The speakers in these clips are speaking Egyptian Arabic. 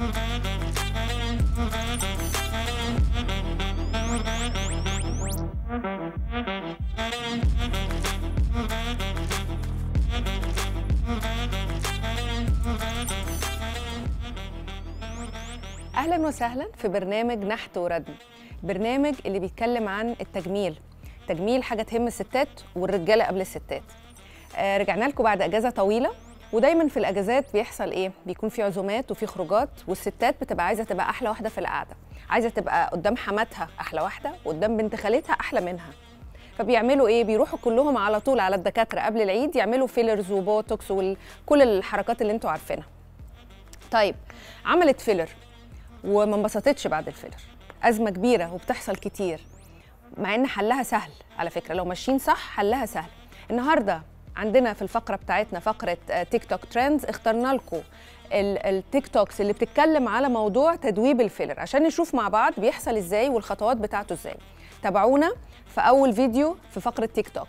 اهلا وسهلا في برنامج نحت وردم برنامج اللي بيتكلم عن التجميل تجميل حاجه تهم الستات والرجاله قبل الستات آه رجعنا لكم بعد اجازه طويله ودايما في الاجازات بيحصل ايه بيكون في عزومات وفي خروجات والستات بتبقى عايزه تبقى احلى واحده في القعده عايزه تبقى قدام حماتها احلى واحده وقدام بنت خالتها احلى منها فبيعملوا ايه بيروحوا كلهم على طول على الدكاتره قبل العيد يعملوا فيلرز وبوتوكس وكل الحركات اللي انتوا عارفينها طيب عملت فيلر وما انبسطتش بعد الفيلر ازمه كبيره وبتحصل كتير مع ان حلها سهل على فكره لو ماشيين صح حلها سهل النهارده عندنا في الفقره بتاعتنا فقره آه، تيك توك ترندز اخترنا لكم التيك توكس اللي بتتكلم على موضوع تدويب الفيلر عشان نشوف مع بعض بيحصل ازاي والخطوات بتاعته ازاي تابعونا في اول فيديو في فقره تيك توك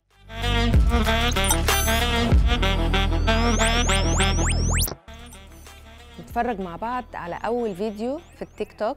نتفرج مع بعض على اول فيديو في التيك توك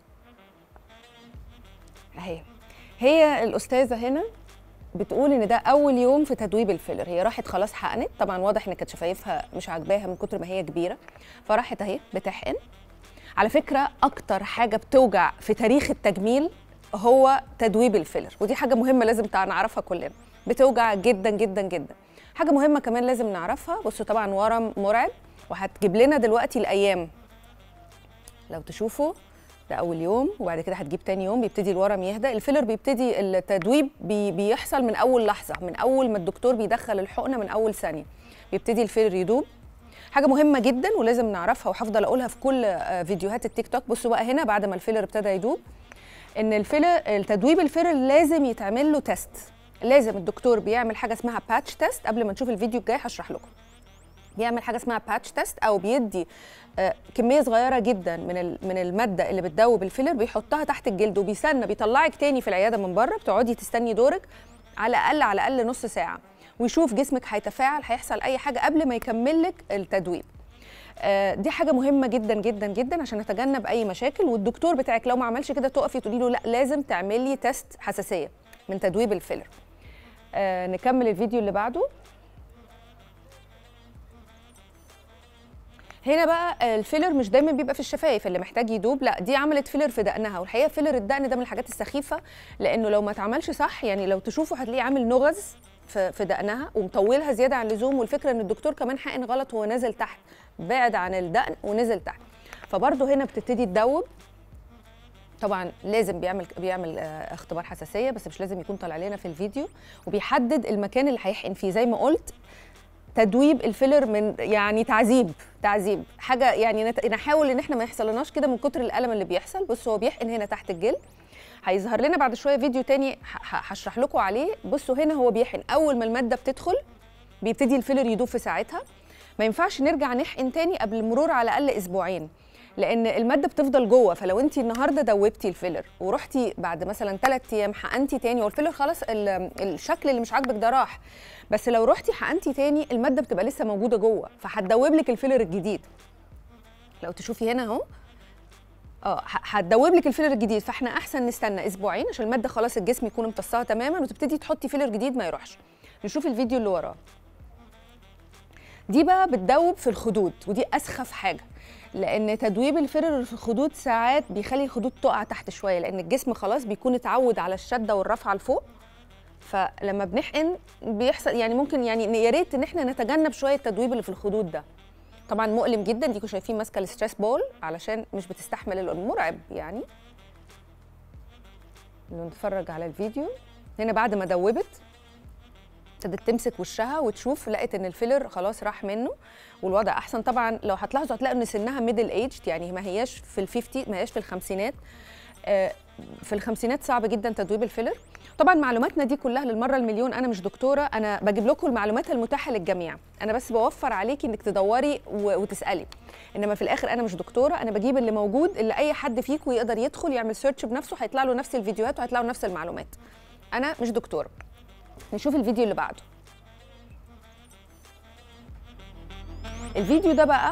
اهي هي الاستاذه هنا بتقول ان ده اول يوم في تدويب الفيلر هي راحت خلاص حقنت طبعا واضح ان كانت شفايفها مش عاجباها من كتر ما هي كبيره فراحت اهي بتحقن على فكره اكتر حاجه بتوجع في تاريخ التجميل هو تدويب الفيلر ودي حاجه مهمه لازم تع- نعرفها كلنا بتوجع جدا جدا جدا حاجه مهمه كمان لازم نعرفها بصوا طبعا ورم مرعب وهتجيب لنا دلوقتي الايام لو تشوفوا ده اول يوم وبعد كده هتجيب تاني يوم بيبتدي الورم يهدى الفيلر بيبتدي التدويب بي بيحصل من اول لحظه من اول ما الدكتور بيدخل الحقنه من اول ثانيه بيبتدي الفيلر يدوب حاجه مهمه جدا ولازم نعرفها وهفضل اقولها في كل آه، فيديوهات التيك توك بصوا بقى هنا بعد ما الفيلر ابتدى يدوب ان الفيلر التدويب الفيلر لازم يتعمل له تيست لازم الدكتور بيعمل حاجه اسمها باتش تيست قبل ما نشوف الفيديو الجاي هشرح لكم بيعمل حاجه اسمها باتش تيست او بيدي آه، كميه صغيره جدا من ال- من الماده اللي بتدوب الفيلر بيحطها تحت الجلد وبيستنى بيطلعك تاني في العياده من بره بتقعدي تستني دورك على الاقل على الاقل نص ساعه ويشوف جسمك هيتفاعل هيحصل اي حاجه قبل ما يكمل لك التدويب آه، دي حاجه مهمه جدا جدا جدا عشان نتجنب اي مشاكل والدكتور بتاعك لو ما عملش كده تقفي تقولي له لا لازم تعملي تيست حساسيه من تدويب الفيلر آه، نكمل الفيديو اللي بعده هنا بقى الفيلر مش دايما بيبقى في الشفايف اللي محتاج يدوب لا دي عملت فيلر في دقنها والحقيقه فيلر الدقن ده من الحاجات السخيفه لانه لو ما اتعملش صح يعني لو تشوفوا هتلاقيه عامل نغز في في دقنها ومطولها زياده عن اللزوم والفكره ان الدكتور كمان حقن غلط هو نازل تحت بعد عن الدقن ونزل تحت فبرضه هنا بتبتدي تدوب طبعا لازم بيعمل بيعمل آه، اختبار حساسيه بس مش لازم يكون طالع لنا في الفيديو وبيحدد المكان اللي هيحقن فيه زي ما قلت تدويب الفيلر من يعني تعذيب تعذيب حاجه يعني نت- نحاول ان احنا ما يحصلناش كده من كتر الالم اللي بيحصل بص هو بيحقن هنا تحت الجلد هيظهر لنا بعد شويه فيديو تاني ه- ه- هشرح لكم عليه بصوا هنا هو بيحقن اول ما الماده بتدخل بيبتدي الفيلر يدوب في ساعتها ما ينفعش نرجع نحقن تاني قبل المرور على الاقل اسبوعين لان الماده بتفضل جوه فلو انت النهارده دوبتي الفيلر ورحتي بعد مثلا ثلاث ايام حقنتي تاني والفيلر خلاص ال- الشكل اللي مش عاجبك ده راح بس لو رحتي حقنتي تاني الماده بتبقى لسه موجوده جوه فهتدوب لك الفيلر الجديد لو تشوفي هنا اهو اه ه- هتدوب لك الفيلر الجديد فاحنا احسن نستنى اسبوعين عشان الماده خلاص الجسم يكون امتصها تماما وتبتدي تحطي فيلر جديد ما يروحش نشوف الفيديو اللي وراه دي بقى بتدوب في الخدود ودي اسخف حاجه لان تدويب الفيلر في الخدود ساعات بيخلي الخدود تقع تحت شويه لان الجسم خلاص بيكون اتعود على الشده والرفعه لفوق فلما بنحقن بيحصل يعني ممكن يعني يا ريت ان احنا نتجنب شويه التدويب اللي في الخدود ده طبعا مؤلم جدا ديكوا شايفين ماسكه الستريس بول علشان مش بتستحمل الألم. مرعب يعني نتفرج على الفيديو هنا بعد ما دوبت ابتدت تمسك وشها وتشوف لقت ان الفيلر خلاص راح منه والوضع احسن طبعا لو هتلاحظوا هتلاقوا ان سنها ميدل ايجد يعني ما هياش في الفيفتي ما هياش في الخمسينات آه، في الخمسينات صعب جدا تدويب الفيلر طبعا معلوماتنا دي كلها للمره المليون انا مش دكتوره انا بجيب لكم المعلومات المتاحه للجميع انا بس بوفر عليكي انك تدوري و- وتسالي انما في الاخر انا مش دكتوره انا بجيب اللي موجود اللي اي حد فيكم يقدر يدخل يعمل سيرش بنفسه هيطلع له نفس الفيديوهات وهيطلع له نفس المعلومات انا مش دكتوره نشوف الفيديو اللي بعده الفيديو ده بقى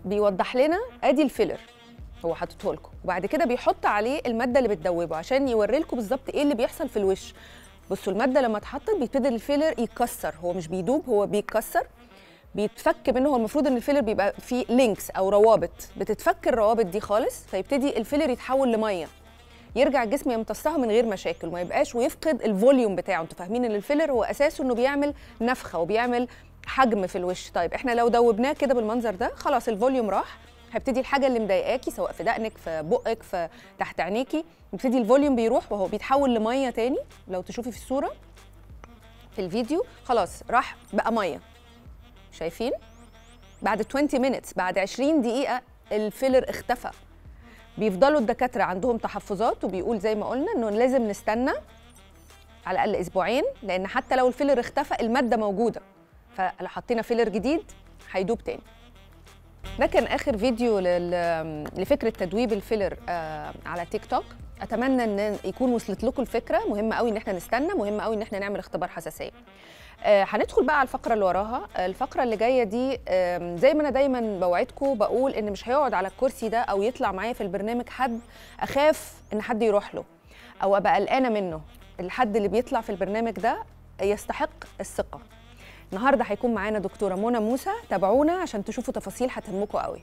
بيوضح لنا ادي الفيلر هو حاططه لكم وبعد كده بيحط عليه الماده اللي بتدوبه عشان يوري لكم بالظبط ايه اللي بيحصل في الوش بصوا الماده لما اتحطت بيبتدي الفيلر يتكسر هو مش بيدوب هو بيتكسر بيتفك منه هو المفروض ان الفيلر بيبقى فيه لينكس او روابط بتتفك الروابط دي خالص فيبتدي الفيلر يتحول لميه يرجع الجسم يمتصها من غير مشاكل وما يبقاش ويفقد الفوليوم بتاعه انتوا فاهمين ان الفيلر هو اساسه انه بيعمل نفخه وبيعمل حجم في الوش طيب احنا لو دوبناه كده بالمنظر ده خلاص الفوليوم راح هيبتدي الحاجه اللي مضايقاكي سواء في دقنك في بقك في تحت عينيكي يبتدي الفوليوم بيروح وهو بيتحول لميه تاني لو تشوفي في الصوره في الفيديو خلاص راح بقى ميه شايفين بعد 20 minutes بعد 20 دقيقه الفيلر اختفى بيفضلوا الدكاتره عندهم تحفظات وبيقول زي ما قلنا انه لازم نستنى على الاقل اسبوعين لان حتى لو الفيلر اختفى الماده موجوده فلو حطينا فيلر جديد هيدوب تاني ده كان اخر فيديو لل- لفكره تدويب الفيلر آه، على تيك توك اتمنى ان يكون وصلت لكم الفكره مهم قوي ان احنا نستنى مهم قوي ان احنا نعمل اختبار حساسيه آه، هندخل بقى على الفقره اللي وراها آه، الفقره اللي جايه دي آم، زي ما انا دايما بوعدكم بقول ان مش هيقعد على الكرسي ده او يطلع معايا في البرنامج حد اخاف ان حد يروح له او ابقى قلقانه منه الحد اللي بيطلع في البرنامج ده يستحق الثقه النهارده هيكون معانا دكتوره منى موسى تابعونا عشان تشوفوا تفاصيل هتهمكم قوي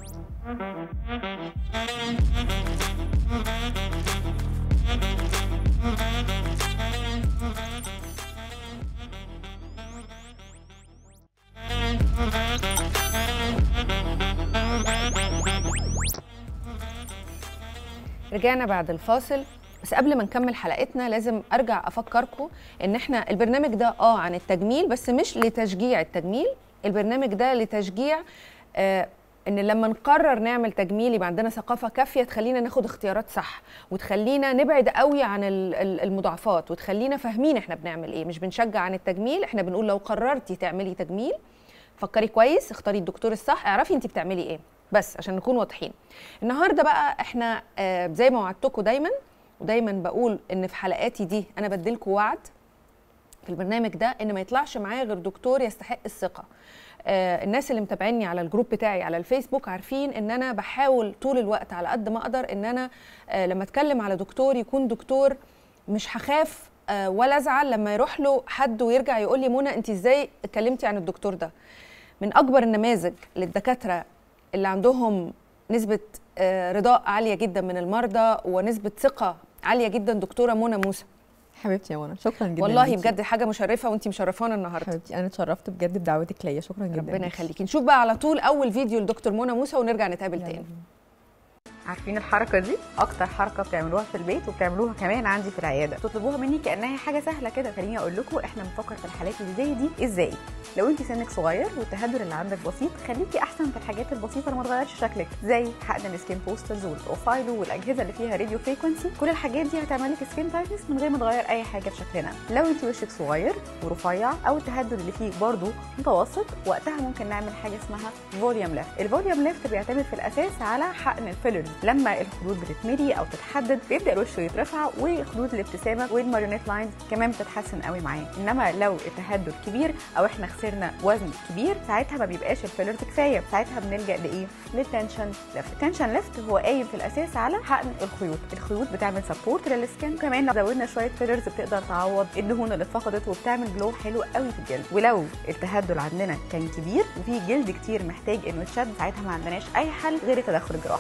رجعنا بعد الفاصل بس قبل ما نكمل حلقتنا لازم ارجع افكركم ان احنا البرنامج ده اه عن التجميل بس مش لتشجيع التجميل البرنامج ده لتشجيع آه ان لما نقرر نعمل تجميل يبقى عندنا ثقافه كافيه تخلينا ناخد اختيارات صح وتخلينا نبعد قوي عن ال- ال- المضاعفات وتخلينا فاهمين احنا بنعمل ايه مش بنشجع عن التجميل احنا بنقول لو قررتي تعملي تجميل فكري كويس اختاري الدكتور الصح اعرفي انت بتعملي ايه بس عشان نكون واضحين النهارده بقى احنا آه زي ما وعدتكم دايما ودايما بقول ان في حلقاتي دي انا بديلكم وعد في البرنامج ده ان ما يطلعش معايا غير دكتور يستحق الثقه آه الناس اللي متابعيني على الجروب بتاعي على الفيسبوك عارفين ان انا بحاول طول الوقت على قد ما اقدر ان انا آه لما اتكلم على دكتور يكون دكتور مش هخاف آه ولا ازعل لما يروح له حد ويرجع يقول لي منى انت ازاي اتكلمتي عن الدكتور ده من اكبر النماذج للدكاتره اللي عندهم نسبه آه، رضاء عاليه جدا من المرضى ونسبه ثقه عاليه جدا دكتوره منى موسى حبيبتي يا منى شكرا جدا والله ليكي. بجد حاجه مشرفه وانت مشرفانا النهارده حبيبتي انا اتشرفت بجد بدعوتك ليا شكرا جدا ربنا ليكي. يخليكي نشوف بقى على طول اول فيديو لدكتور منى موسى ونرجع نتقابل يلا تاني بينا. عارفين الحركه دي اكتر حركه بتعملوها في البيت وبتعملوها كمان عندي في العياده تطلبوها مني كانها حاجه سهله كده خليني اقول لكم احنا بنفكر في الحالات اللي زي دي ازاي لو انت سنك صغير والتهدر اللي عندك بسيط خليكي احسن في الحاجات البسيطه اللي ما تغيرش شكلك زي حقن السكين بوسترز والبروفايلو والاجهزه اللي فيها راديو فريكونسي كل الحاجات دي هتعمل لك سكين تايتنس من غير ما تغير اي حاجه في شكلنا لو انت وشك صغير ورفيع او التهدر اللي فيه برضه متوسط وقتها ممكن نعمل حاجه اسمها فوليوم ليفت الفوليوم ليفت بيعتمد في الاساس على حقن الفيلرز لما الخدود بتتملي او تتحدد بيبدا الوش يترفع وخدود الابتسامه والماريونيت لاينز كمان بتتحسن قوي معاه انما لو التهدد كبير او احنا خسرنا وزن كبير ساعتها ما بيبقاش الفيلرز كفايه ساعتها بنلجا لايه للتنشن ليفت التنشن ليفت هو قايم في الاساس على حقن الخيوط الخيوط بتعمل سبورت للسكن كمان لو زودنا شويه فيلرز بتقدر تعوض الدهون اللي اتفقدت وبتعمل جلو حلو قوي في الجلد ولو التهدل عندنا كان كبير وفي جلد كتير محتاج انه يتشد ساعتها ما عندناش اي حل غير التدخل الجراحي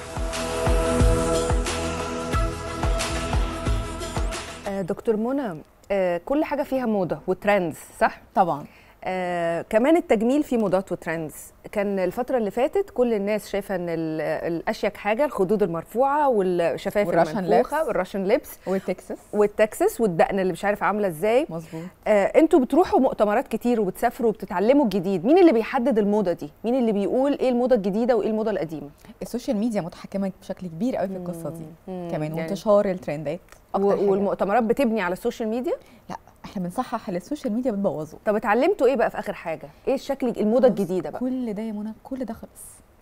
آه، دكتور منى آه، كل حاجه فيها موضه وترندز صح طبعا آه كمان التجميل فيه موضات وترندز كان الفترة اللي فاتت كل الناس شايفة ان ال- الاشيك حاجة الخدود المرفوعة والشفايف والراشن المنفوخة ليبس. والراشن ليبس والتكساس والتكسس والدقن اللي مش عارف عاملة ازاي مظبوط آه انتوا بتروحوا مؤتمرات كتير وبتسافروا وبتتعلموا الجديد مين اللي بيحدد الموضة دي مين اللي بيقول ايه الموضة الجديدة وايه الموضة القديمة السوشيال ميديا متحكمه بشكل كبير قوي في القصه دي مم. كمان يعني وانتشار الترندات اكتر و- حاجة. والمؤتمرات بتبني على السوشيال ميديا لا احنا بنصحح اللي السوشيال ميديا بتبوظه طب اتعلمتوا ايه بقى في اخر حاجة ايه الشكل الموضة الجديدة بقى كل ده يا منى كل ده خلص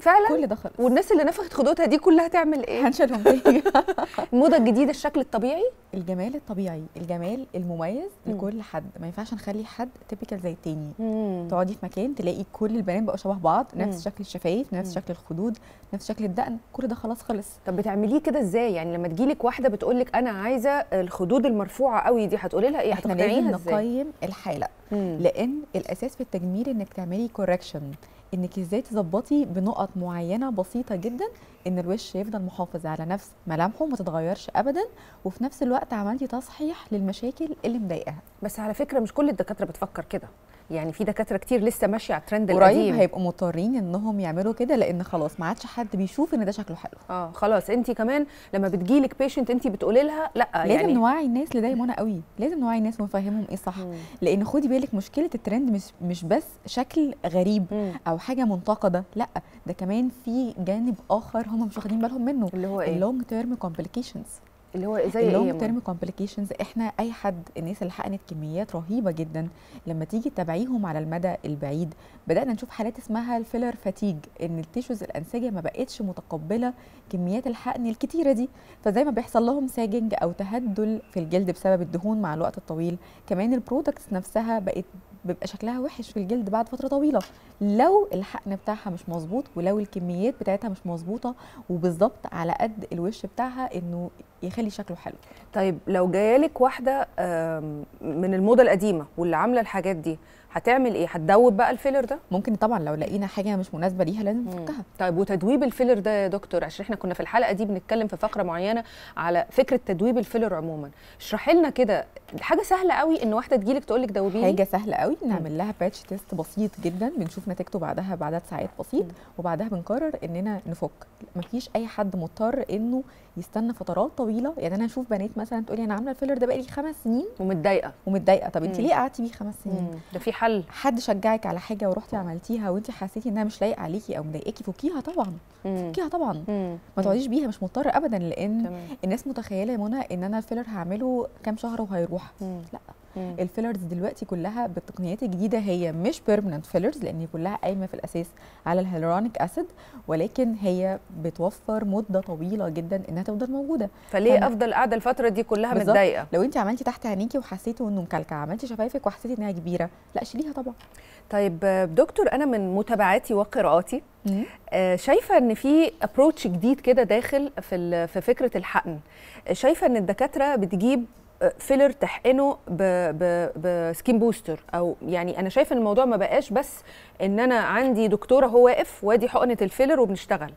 فعلا كل ده خلص والناس اللي نفخت خدودها دي كلها تعمل ايه هنشيلهم تاني الموضه الجديده الشكل الطبيعي الجمال الطبيعي الجمال المميز مم. لكل حد ما ينفعش نخلي حد تيبيكال زي التاني مم. تقعدي في مكان تلاقي كل البنات بقوا شبه بعض مم. نفس شكل الشفايف نفس مم. شكل الخدود نفس شكل الدقن كل ده خلاص خلص طب بتعمليه كده ازاي يعني لما تجيلك واحده بتقول لك انا عايزه الخدود المرفوعه قوي دي هتقولي لها ايه احنا لازم هتقنعيها ازاي نقيم الحاله مم. لان الاساس في التجميل انك تعملي كوركشن انك ازاي تظبطي بنقط معينه بسيطه جدا ان الوش يفضل محافظ على نفس ملامحه ما تتغيرش ابدا وفي نفس الوقت عملتي تصحيح للمشاكل اللي مضايقاها بس على فكره مش كل الدكاتره بتفكر كده يعني في دكاتره كتير لسه ماشيه على الترند قريب القديم هيبقوا مضطرين انهم يعملوا كده لان خلاص ما عادش حد بيشوف ان ده شكله حلو اه خلاص انت كمان لما بتجيلك بيشنت انت بتقولي لها لا لازم يعني نوعي الناس اللي ده منى قوي لازم نوعي الناس ونفهمهم ايه الصح مم. لان خدي بالك مشكله الترند مش مش بس شكل غريب مم. او حاجه منتقده لا ده كمان في جانب اخر هم مش واخدين بالهم منه اللي هو ايه اللونج تيرم كومبليكيشنز اللي هو زي ايه يا اللونج ماما؟ تيرم كومبليكيشنز احنا اي حد الناس اللي حقنت كميات رهيبه جدا لما تيجي تتابعيهم على المدى البعيد بدانا نشوف حالات اسمها الفيلر فاتيج ان التيشوز الانسجه ما بقتش متقبله كميات الحقن الكتيره دي فزي ما بيحصل لهم ساجنج او تهدل في الجلد بسبب الدهون مع الوقت الطويل كمان البرودكتس نفسها بقت بيبقى شكلها وحش في الجلد بعد فتره طويله لو الحقن بتاعها مش مظبوط ولو الكميات بتاعتها مش مظبوطه وبالظبط على قد الوش بتاعها انه يخلي شكله حلو طيب لو جايلك واحده آم، من الموضه القديمه واللي عامله الحاجات دي هتعمل ايه هتدوب بقى الفيلر ده ممكن طبعا لو لقينا حاجه مش مناسبه ليها لازم مم. نفكها طيب وتدويب الفيلر ده يا دكتور عشان احنا كنا في الحلقه دي بنتكلم في فقره معينه على فكره تدويب الفيلر عموما اشرحي لنا كده حاجه سهله قوي ان واحده تجيلك تقول لك دوبيني حاجه سهله قوي نعمل لها باتش تيست بسيط جدا بنشوف نتيجته بعدها بعدد ساعات بسيط مم. وبعدها بنقرر اننا نفك مفيش اي حد مضطر انه يستنى فترات طويله يعني انا اشوف بنات مثلا تقولي انا عامله الفيلر ده بقالي خمس سنين ومتضايقه ومتضايقه طب انت مم. ليه قعدتي بيه خمس سنين مم. ده في حل حد شجعك على حاجه ورحتي عملتيها وانت حسيتي انها مش لايقه عليكي او مضايقاكي فكيها طبعا مم. فكيها طبعا مم. ما تقعديش بيها مش مضطره ابدا لان تمام الناس متخيله يا منى ان انا الفيلر هعمله كام شهر وهيروح مم. لا. مم. الفيلرز دلوقتي كلها بالتقنيات الجديده هي مش بيرمننت فيلرز لان هي كلها قايمه في الاساس على الهيلورونيك اسيد ولكن هي بتوفر مده طويله جدا انها تفضل موجوده فليه فأنا- افضل قاعده الفتره دي كلها بالظبط. متضايقه لو انت عملتي تحت عينيكي وحسيتي انه مكلكع عملتي شفايفك وحسيتي انها كبيره لا شيليها طبعا طيب آه، دكتور انا من متابعاتي وقراءاتي آه، شايفه ان في ابروتش جديد كده داخل في ال- في فكره الحقن آه، شايفه ان الدكاتره بتجيب آه، فيلر تحقنه ب- ب- بسكين بوستر او يعني انا شايفه ان الموضوع ما بقاش بس ان انا عندي دكتوره هو واقف وادي حقنه الفيلر وبنشتغل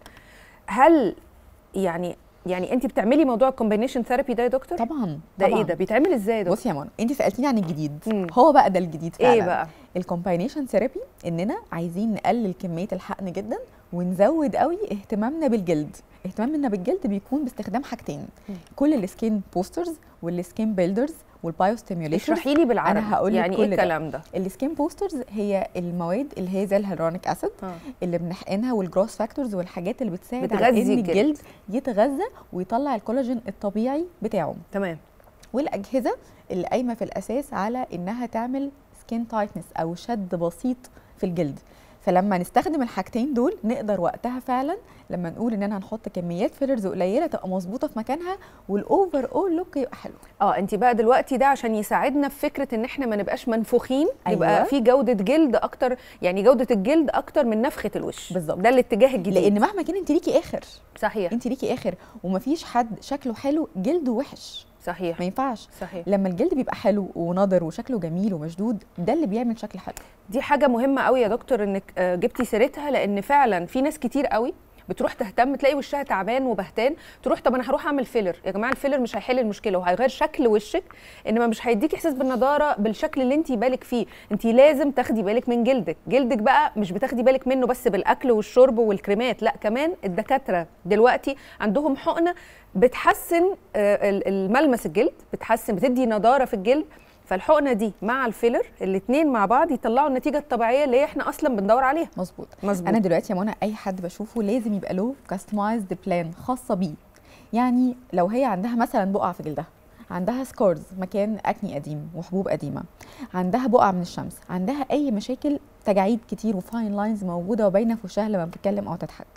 هل يعني يعني انت بتعملي موضوع الكومبينيشن ثيرابي ده يا دكتور طبعا ده طبعاً. ايه ده بيتعمل ازاي ده بصي يا منى انت سالتيني عن الجديد مم. هو بقى ده الجديد فعلا ايه بقى الكومباينيشن ثيرابي اننا عايزين نقلل كميه الحقن جدا ونزود قوي اهتمامنا بالجلد اهتمامنا بالجلد بيكون باستخدام حاجتين مم. كل السكين بوسترز والسكين بيلدرز والبايو ستيميوليشن اشرحي لي بالعربي أنا هقول لك يعني كل ايه ده. الكلام ده السكين بوسترز هي المواد اللي هي زي الهيلورونيك اسيد آه. اللي بنحقنها والجروس فاكتورز والحاجات اللي بتساعد بتغذي على ان الجلد. الجلد يتغذى ويطلع الكولاجين الطبيعي بتاعه تمام والاجهزه اللي قايمه في الاساس على انها تعمل سكين تايتنس او شد بسيط في الجلد فلما نستخدم الحاجتين دول نقدر وقتها فعلا لما نقول اننا هنحط كميات فيلرز قليله تبقى مظبوطه في مكانها والاوفر اول لوك يبقى حلو اه انت بقى دلوقتي ده عشان يساعدنا في فكره ان احنا ما نبقاش منفوخين أيوة. يبقى في جوده جلد اكتر يعني جوده الجلد اكتر من نفخه الوش بالظبط. ده الاتجاه الجديد لان مهما كان انت ليكي اخر صحيح انت ليكي اخر ومفيش حد شكله حلو جلده وحش صحيح ما ينفعش صحيح لما الجلد بيبقى حلو ونضر وشكله جميل ومشدود ده اللي بيعمل شكل حلو دي حاجه مهمه قوي يا دكتور انك آه، جبتي سيرتها لان فعلا في ناس كتير قوي بتروح تهتم تلاقي وشها تعبان وبهتان تروح طب انا هروح اعمل فيلر يا جماعه الفيلر مش هيحل المشكله وهيغير شكل وشك انما مش هيديك احساس بالنضاره بالشكل اللي انت بالك فيه انت لازم تاخدي بالك من جلدك جلدك بقى مش بتاخدي بالك منه بس بالاكل والشرب والكريمات لا كمان الدكاتره دلوقتي عندهم حقنه بتحسن آه، ال- الملمس الجلد بتحسن بتدي نضاره في الجلد فالحقنه دي مع الفيلر الاثنين مع بعض يطلعوا النتيجه الطبيعيه اللي احنا اصلا بندور عليها مظبوط مظبوط انا دلوقتي يا منى اي حد بشوفه لازم يبقى له كاستمايزد بلان خاصه بيه يعني لو هي عندها مثلا بقع في جلدها عندها سكارز مكان اكني قديم وحبوب قديمه عندها بقع من الشمس عندها اي مشاكل تجاعيد كتير وفاين لاينز موجوده وباينه في وشها لما بتتكلم او تضحك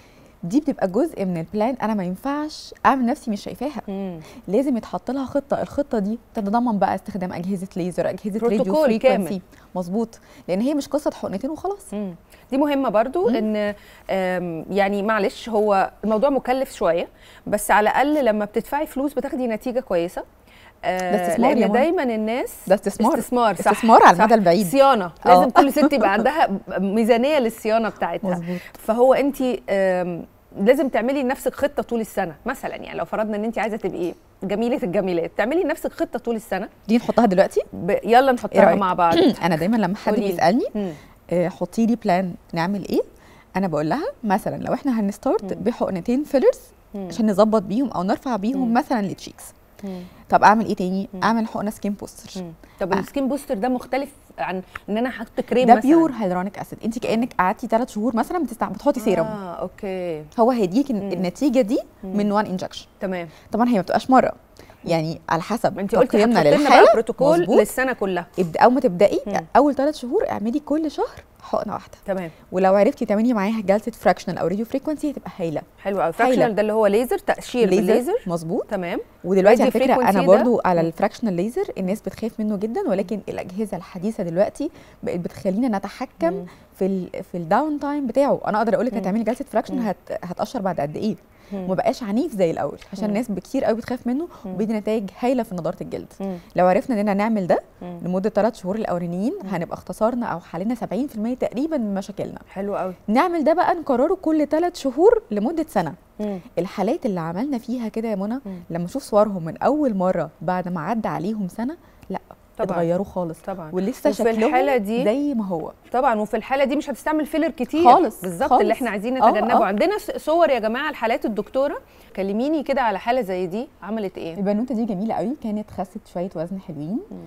دي بتبقى جزء من البلان انا ما ينفعش اعمل نفسي مش شايفاها مم. لازم يتحط لها خطه الخطه دي تتضمن بقى استخدام اجهزه ليزر اجهزه راديو بروتوكول كامل. فريكونسي مظبوط لان هي مش قصه حقنتين وخلاص مم. دي مهمه برضو ان آم، يعني معلش هو الموضوع مكلف شويه بس على الاقل لما بتدفعي فلوس بتاخدي نتيجه كويسه آه، ده استثمار يا لان منى. دايما الناس ده استثمار. استثمار صح استثمار على صح. المدى البعيد. صيانه آه. لازم كل ست يبقى عندها ميزانيه للصيانه بتاعتها مظبوط فهو انت آم، لازم تعملي لنفسك خطه طول السنه مثلا يعني لو فرضنا ان انت عايزه تبقي جميله الجميلات تعملي لنفسك خطه طول السنه دي نحطها دلوقتي ب... يلا إيه نحطها رأيك؟ مع بعض انا دايما لما حد قوليلي. بيسالني مم. آه، حطي لي بلان نعمل ايه انا بقول لها مثلا لو احنا هنستارت مم. بحقنتين فيلرز مم. عشان نظبط بيهم او نرفع بيهم مم. مثلا للتشيكس مم. طب اعمل ايه تاني مم. اعمل حقنه سكين بوستر مم. طب آه. السكين بوستر ده مختلف عن ان انا احط كريم ده مثلا بيور هيدرونيك اسيد انت كانك قعدتي ثلاث شهور مثلا بتستع... بتحطي سيرم اه اوكي هو هيديك مم. النتيجه دي مم. من وان انجكشن تمام طبعا هي ما بتبقاش مره يعني على حسب ما انت قلتي تقييمنا هتحطي لنا للحاله بقى بروتوكول مظبوط. للسنه كلها ابدا اول ما تبداي مم. اول ثلاث شهور اعملي كل شهر حقنه واحده تمام ولو عرفتي تعملي معاها جلسه فراكشنال او راديو فريكونسي هتبقى هايله حلو قوي فراكشنال ده اللي هو ليزر تقشير بالليزر مظبوط تمام ودلوقتي على Radio فكره frequency انا ده؟ برضو على مم. الفراكشنال ليزر الناس بتخاف منه جدا ولكن الاجهزه الحديثه دلوقتي بقت بتخلينا نتحكم مم. في ال في الداون تايم بتاعه انا اقدر اقول لك مم. هتعملي جلسه فراكشن مم. هت هتقشر بعد قد ايه مم. وما بقاش عنيف زي الاول عشان مم. الناس كتير قوي بتخاف منه مم. وبيدي نتائج هايله في نضاره الجلد مم. لو عرفنا اننا نعمل ده مم. لمده ثلاث شهور الاولانيين مم. هنبقى اختصرنا او حلينا 70% تقريبا من مشاكلنا حلو قوي نعمل ده بقى نكرره كل ثلاث شهور لمده سنه مم. الحالات اللي عملنا فيها كده يا منى مم. لما اشوف صورهم من اول مره بعد ما عدى عليهم سنه لا طبعا اتغيروا خالص طبعا ولسه وفي شكلهم الحالة دي- زي ما هو طبعا وفي الحاله دي مش هتستعمل فيلر كتير خالص، بالظبط خالص. اللي احنا عايزين آه، نتجنبه آه. عندنا س- صور يا جماعه لحالات الدكتوره كلميني كده على حاله زي دي عملت ايه البنوته دي جميله قوي كانت خست شويه وزن حلوين مم.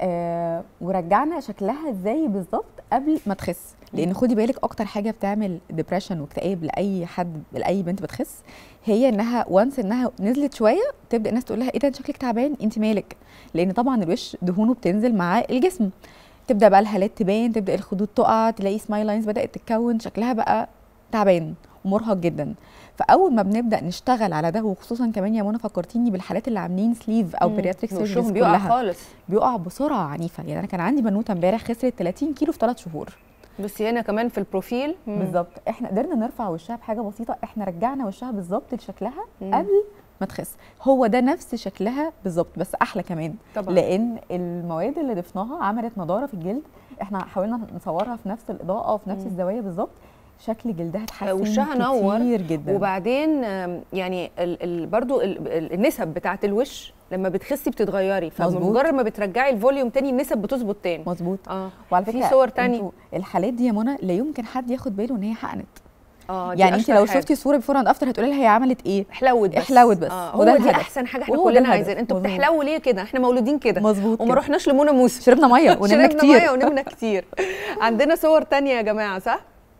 آه ورجعنا شكلها زي بالظبط قبل ما تخس لان خدي بالك اكتر حاجه بتعمل ديبريشن واكتئاب لاي حد لاي بنت بتخس هي انها وانس انها نزلت شويه تبدا الناس تقول لها ايه ده انت شكلك تعبان انت مالك لان طبعا الوش دهونه بتنزل مع الجسم تبدا بقى الهالات تبان تبدا الخدود تقع تلاقي سمايل لاينز بدات تتكون شكلها بقى تعبان ومرهق جدا فاول ما بنبدا نشتغل على ده وخصوصا كمان يا منى فكرتيني بالحالات اللي عاملين سليف او مم. بيرياتريك وشهم سيرجريز بيقع كلها خالص بيقع بسرعه عنيفه يعني انا كان عندي بنوته امبارح خسرت 30 كيلو في 3 شهور بس هنا كمان في البروفيل مم. بالظبط احنا قدرنا نرفع وشها بحاجه بسيطه احنا رجعنا وشها بالظبط لشكلها مم. قبل ما تخس هو ده نفس شكلها بالظبط بس احلى كمان طبعا لان المواد اللي ضفناها عملت نضاره في الجلد احنا حاولنا نصورها في نفس الاضاءه وفي نفس مم. الزوايا بالظبط شكل جلدها اتحسن وشها نور كتير جدا وبعدين آم، يعني ال ال برضو ال ال النسب بتاعت الوش لما بتخسي بتتغيري مظبوط. فمجرد ما بترجعي الفوليوم تاني النسب بتظبط تاني مظبوط اه وعلى في فكره صور تاني. انتوا الحالات دي يا منى لا يمكن حد ياخد باله ان هي حقنت اه دي يعني انت أشهر لو حاجة. شفتي صوره بيفور اند افتر هتقولي لها هي عملت ايه احلوت بس احلوت بس. آه وده هو دي الهدف. احسن حاجه احنا وهو ده كلنا الهدف. عايزين انتوا مظبوط. بتحلوا ليه كده احنا مولودين كده مظبوط وما كده. رحناش لمنى موسى شربنا ميه ونمنا شربنا كتير ميه ونمنا كتير عندنا صور تانية يا جماعه صح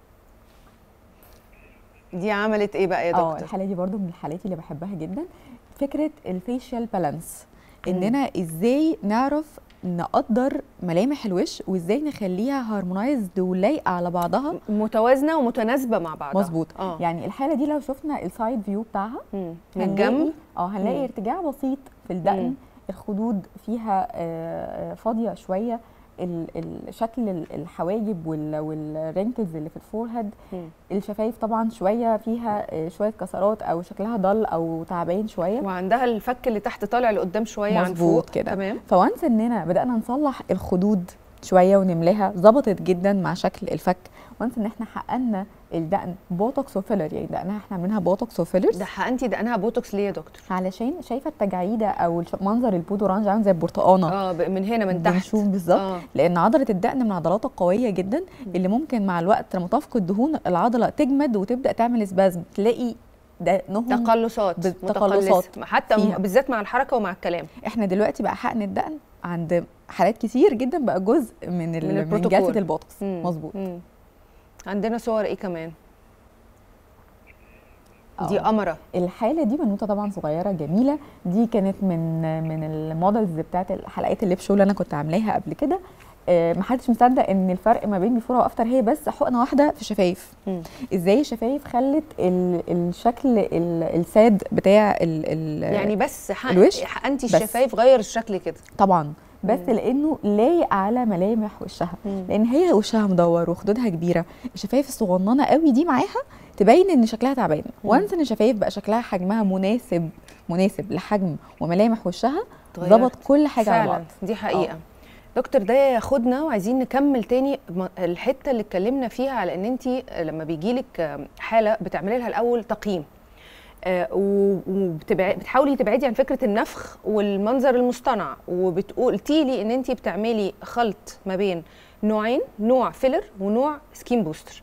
دي عملت ايه بقى يا اه دكتور الحاله دي برضو من الحالات اللي بحبها جدا فكره الفيشيال بالانس مم. اننا ازاي نعرف نقدر ملامح الوش وازاي نخليها هارمونايزد ولايقه على بعضها متوازنه ومتناسبه مع بعضها مظبوط اه يعني الحاله دي لو شفنا السايد فيو بتاعها مم. من هنلاقي- الجنب اه هنلاقي مم. ارتجاع بسيط في الدقن مم. الخدود فيها آه، آه، فاضيه شويه ال- ال- شكل ال- الحواجب والرينكلز اللي في الفورهيد مم. الشفايف طبعا شويه فيها آه، شويه كسرات او شكلها ضل او تعبان شويه وعندها الفك اللي تحت طالع لقدام شويه عن مظبوط فوق كده. تمام فوانس اننا بدانا نصلح الخدود شويه ونملاها ظبطت جدا مع شكل الفك وانس ان احنا حققنا الدقن بوتوكس وفيلر يعني دقنها احنا عاملينها بوتوكس وفيلرز ده حقنتي دقنها بوتوكس ليه يا دكتور علشان شايفه التجاعيده او الش- منظر البود اورانج عامل زي البرتقانه اه ب- من هنا من تحت بنشوف بالظبط اه لان عضله الدقن من العضلات القويه جدا اللي ممكن مع الوقت لما تفقد دهون العضله تجمد وتبدا تعمل سبازم تلاقي دقنهم تقلصات بال- متقلصة. تقلصات حتى فيها. بالذات مع الحركه ومع الكلام احنا دلوقتي بقى حقن الدقن عند حالات كتير جدا بقى جزء من ال- من من البروتوكول. جلسه البوتوكس مم. مظبوط مم. عندنا صور ايه كمان دي آه. قمره الحاله دي بنوته طبعا صغيره جميله دي كانت من من المودلز بتاعت الحلقات الليب شو اللي انا كنت عاملاها قبل كده آه، محدش مصدق ان الفرق ما بين بيفور وافتر هي بس حقنه واحده في الشفايف مم. ازاي الشفايف خلت ال- الشكل ال- الساد بتاع ال ال يعني بس حق الوش؟ حقنتي بس. الشفايف غير الشكل كده طبعا بس مم. لانه لايق على ملامح وشها لان هي وشها مدور وخدودها كبيره الشفايف الصغننه قوي دي معاها تبين ان شكلها تعبان مم. وانس ان الشفايف بقى شكلها حجمها مناسب مناسب لحجم وملامح وشها اتغيرت. ظبط كل حاجه على بعض فعلا دي حقيقه دكتور ده ياخدنا وعايزين نكمل تاني م- الحته اللي اتكلمنا فيها على ان انت لما بيجيلك حاله بتعملي لها الاول تقييم وبتحاولي تبعدي عن فكره النفخ والمنظر المصطنع وبتقولتي لي ان انت بتعملي خلط ما بين نوعين نوع فيلر ونوع سكين بوستر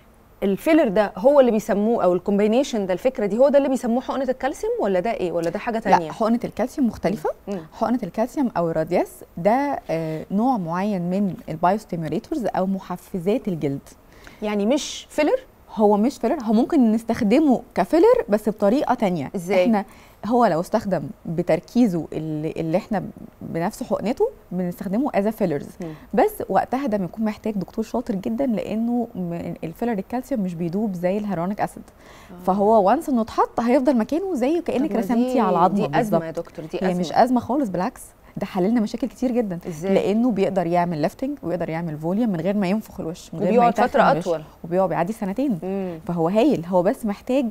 الفيلر ده هو اللي بيسموه او الكومبينيشن ده الفكره دي هو ده اللي بيسموه حقنه الكالسيوم ولا ده ايه ولا ده حاجه تانية لا حقنه الكالسيوم مختلفه مم. حقنه الكالسيوم او الرادياس ده آه، نوع معين من البايوستيموليتورز او محفزات الجلد يعني مش فيلر هو مش فيلر هو ممكن نستخدمه كفيلر بس بطريقه تانية إزاي؟ احنا هو لو استخدم بتركيزه اللي, اللي احنا بنفس حقنته بنستخدمه از فيلرز مم. بس وقتها ده بيكون محتاج دكتور شاطر جدا لانه م- الفيلر الكالسيوم مش بيدوب زي الهيرونيك اسيد فهو وانس انه اتحط هيفضل مكانه زي كانك طب ما رسمتي دي- على العظمه دي ازمه بالظبط يا دكتور دي هي ازمه مش ازمه خالص بالعكس ده حللنا مشاكل كتير جدا ازاي لانه بيقدر يعمل ليفتنج ويقدر يعمل فوليوم من غير ما ينفخ الوش من غير ما وبيقعد يتخن فتره الوش. اطول وبيقعد بيعدي سنتين مم. فهو هايل هو بس محتاج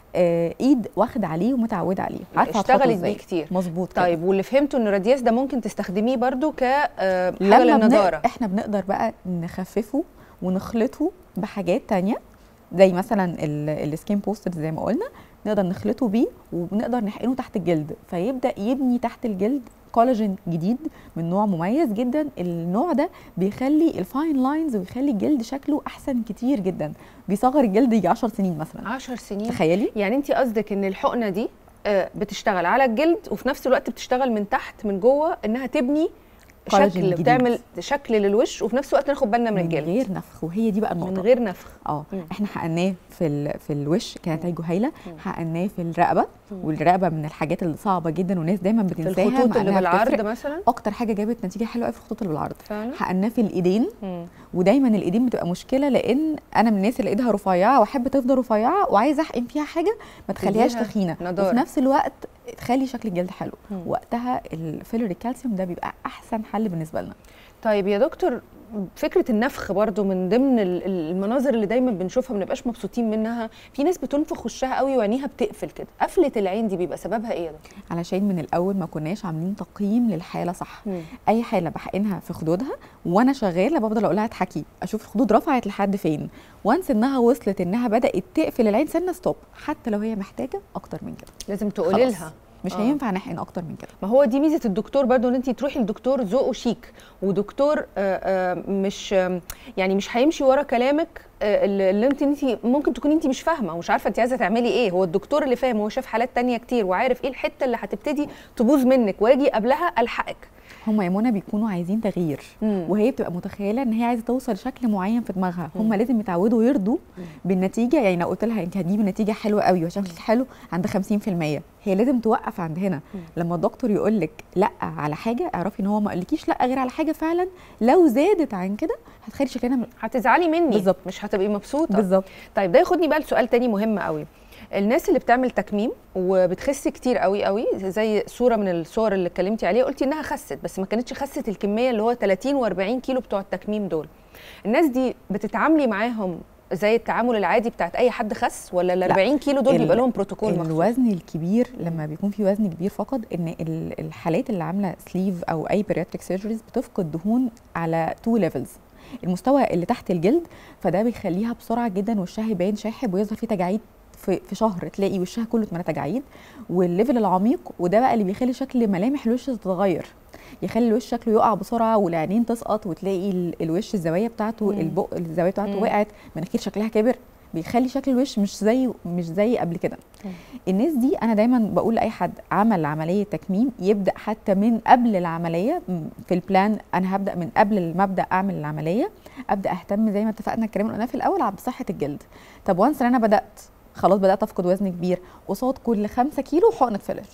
آه ايد واخد عليه ومتعوده عليه عارفه هتحطه اشتغلت ازاي بيه كتير مظبوط كده. طيب واللي فهمته ان الرادياس ده ممكن تستخدميه برضو ك آه، حاجه لما للنضاره بن... احنا بنقدر بقى نخففه ونخلطه بحاجات تانية زي مثلا السكين بوستر زي ما قلنا نقدر نخلطه بيه وبنقدر نحقنه تحت الجلد فيبدا يبني تحت الجلد كولاجين جديد من نوع مميز جدا النوع ده بيخلي الفاين لاينز ويخلي الجلد شكله احسن كتير جدا بيصغر الجلد يجي 10 سنين مثلا 10 سنين تخيلي يعني انت قصدك ان الحقنه دي آه، بتشتغل على الجلد وفي نفس الوقت بتشتغل من تحت من جوه انها تبني كولاجين شكل جديد. بتعمل شكل للوش وفي نفس الوقت ناخد بالنا من من الجلد غير نفخ وهي دي بقى النقطه من غير نفخ اه مم. احنا حقناه في ال- في الوش كانت نتائجه هايله مم. حقناه في الرقبه مم. والرقبه من الحاجات اللي صعبه جدا والناس دايما في بتنساها الخطوط مع اللي إنها بالعرض بتفرق. مثلا اكتر حاجه جابت نتيجه حلوه قوي في الخطوط اللي بالعرض فعلا حقناه في الايدين مم. ودايما الايدين بتبقى مشكله لان انا من الناس اللي ايدها رفيعه واحب تفضل رفيعه وعايزه احقن فيها حاجه ما تخليهاش تديها تخينه نضارة. وفي نفس الوقت تخلي شكل الجلد حلو مم. وقتها الفيلر الكالسيوم ده بيبقى احسن حل بالنسبه لنا طيب يا دكتور فكره النفخ برضو من ضمن ال- ال- المناظر اللي دايما بنشوفها ما بنبقاش مبسوطين منها في ناس بتنفخ وشها قوي وعينيها بتقفل كده قفله العين دي بيبقى سببها ايه يا دكتور علشان من الاول ما كناش عاملين تقييم للحاله صح مم. اي حاله بحقنها في خدودها وانا شغاله بفضل اقول لها اضحكي اشوف الخدود رفعت لحد فين وانس انها وصلت انها بدات تقفل العين سنه ستوب حتى لو هي محتاجه اكتر من كده لازم تقولي خلاص. لها مش آه. هينفع نحقن اكتر من كده ما هو دي ميزه الدكتور برضو ان انت تروحي لدكتور ذوقه شيك ودكتور آه، آه، مش آم، يعني مش هيمشي ورا كلامك آه، اللي اللي انت انت ممكن تكوني انت مش فاهمه ومش عارفه انت عايزه تعملي ايه هو الدكتور اللي فاهم هو شاف حالات تانية كتير وعارف ايه الحته اللي هتبتدي تبوظ منك واجي قبلها الحقك هم يا منى بيكونوا عايزين تغيير مم. وهي بتبقى متخيله ان هي عايزه توصل لشكل معين في دماغها هم لازم يتعودوا يرضوا بالنتيجه يعني لو قلت لها انت هتجيبي نتيجه حلوه قوي وشكلك حلو عند 50% هي لازم توقف عند هنا لما الدكتور يقول لك لا على حاجه اعرفي ان هو ما قالكيش لا غير على حاجه فعلا لو زادت عن كده هتخلي شكلنا هتزعلي مني بالظبط. مش هتبقي مبسوطه بالظبط طيب ده ياخدني بقى لسؤال تاني مهم قوي الناس اللي بتعمل تكميم وبتخس كتير قوي قوي زي صوره من الصور اللي اتكلمتي عليها قلتي انها خست بس ما كانتش خست الكميه اللي هو 30 و40 كيلو بتوع التكميم دول الناس دي بتتعاملي معاهم زي التعامل العادي بتاعت اي حد خس ولا ال لا. 40 كيلو دول ال- بيبقى لهم بروتوكول مخصوص الوزن الكبير لما بيكون في وزن كبير فقد ان ال- الحالات اللي عامله سليف او اي بيرياتريك سيرجريز بتفقد دهون على تو ليفلز المستوى اللي تحت الجلد فده بيخليها بسرعه جدا وشها يبان شاحب ويظهر فيه تجاعيد في في شهر تلاقي وشها كله اتملى تجاعيد والليفل العميق وده بقى اللي بيخلي شكل ملامح الوش تتغير يخلي الوش شكله يقع بسرعه والعينين تسقط وتلاقي ال- الوش الزوايا بتاعته مم. البق الزوايا بتاعته مم. وقعت مناخير شكلها كبر بيخلي شكل الوش مش زي مش زي قبل كده الناس دي انا دايما بقول لاي حد عمل عمليه تكميم يبدا حتى من قبل العمليه م- في البلان انا هبدا من قبل ما ابدا اعمل العمليه ابدا اهتم زي ما اتفقنا الكلام اللي قلناه في الاول على بصحه الجلد طب وانس انا بدات خلاص بدات افقد وزن كبير قصاد كل 5 كيلو حقنه فيلر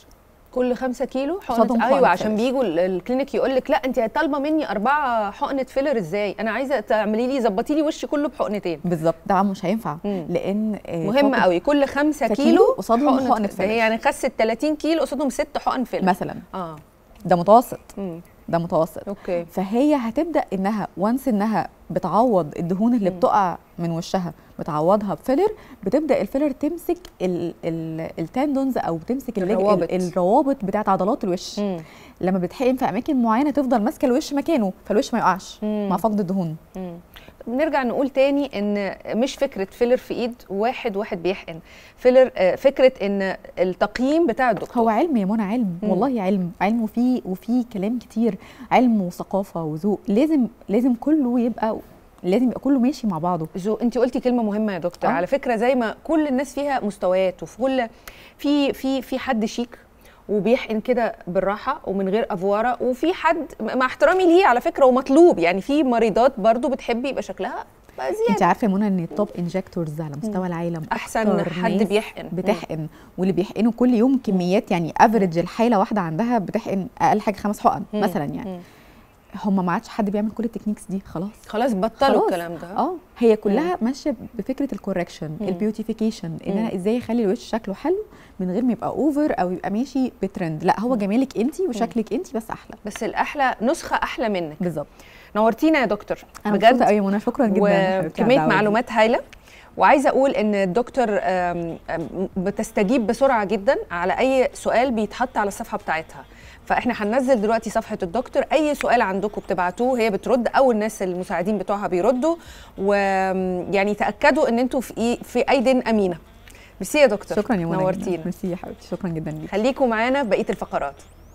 كل خمسة كيلو قصادهم حقنة ايوه حقنة عشان فيلر. بيجوا ال- الكلينيك يقول لك لا انت طالبه مني اربعه حقنه فيلر ازاي انا عايزه تعملي لي ظبطي لي وشي كله بحقنتين بالظبط ده مش هينفع مم. لان آه، مهم فوق- قوي كل خمسة كيلو كيلو قصادهم حقنة ده فيلر. هي يعني خست 30 كيلو قصادهم ست حقن فيلر مثلا اه ده متوسط مم. ده متوسط اوكي فهي هتبدا انها وانس انها بتعوض الدهون اللي مم. بتقع من وشها بتعوضها بفيلر بتبدا الفيلر تمسك ال- ال- التندونز او بتمسك الليج- الروابط. ال- الروابط بتاعت عضلات الوش مم. لما بتحقن في اماكن معينه تفضل ماسكه الوش مكانه فالوش ما يقعش مم. مع فقد الدهون مم. نرجع نقول تاني ان مش فكره فيلر في ايد واحد واحد بيحقن فيلر آه، فكره ان التقييم بتاع الدكتور هو علم يا منى علم مم. والله علم علم وفي وفي كلام كتير علم وثقافه وذوق لازم لازم كله يبقى لازم يبقى كله ماشي مع بعضه جو انت قلتي كلمه مهمه يا دكتور آه. على فكره زي ما كل الناس فيها مستويات وفي كل في في في حد شيك وبيحقن كده بالراحه ومن غير افواره وفي حد مع احترامي ليه على فكره ومطلوب يعني في مريضات برضو بتحب يبقى شكلها بقى انت زياده عارفه يا منى ان التوب انجكتورز على مستوى العالم احسن أكتر حد ناس بيحقن بتحقن واللي بيحقنوا كل يوم كميات يعني افريج الحاله واحده عندها بتحقن اقل حاجه خمس حقن مم. مثلا يعني مم. هم ما عادش حد بيعمل كل التكنيكس دي خلاص خلاص بطلوا خلاص. الكلام ده اه هي كلها ماشيه بفكره الكوركشن مم. البيوتيفيكيشن ان مم. انا ازاي اخلي الوش شكله حلو من غير ما يبقى اوفر او يبقى ماشي بترند لا هو جمالك انت وشكلك انت بس احلى بس الاحلى نسخه احلى منك بالظبط نورتينا يا دكتور انا مبسوطه بجد قوي يا منى شكرا جدا يا حبيبتي على وكميه الدعوة دي. معلومات هايله وعايزه اقول ان الدكتور آم، آم، بتستجيب بسرعه جدا على اي سؤال بيتحط على الصفحه بتاعتها فاحنا هننزل دلوقتي صفحه الدكتور اي سؤال عندكم بتبعتوه هي بترد او الناس المساعدين بتوعها بيردوا ويعني تاكدوا ان انتوا في إي- في ايدين امينه ميرسي يا دكتور شكرا يا منى جداً. نورتينا ميرسي يا حبيبتي شكرا جدا ليك خليكم معانا في بقيه الفقرات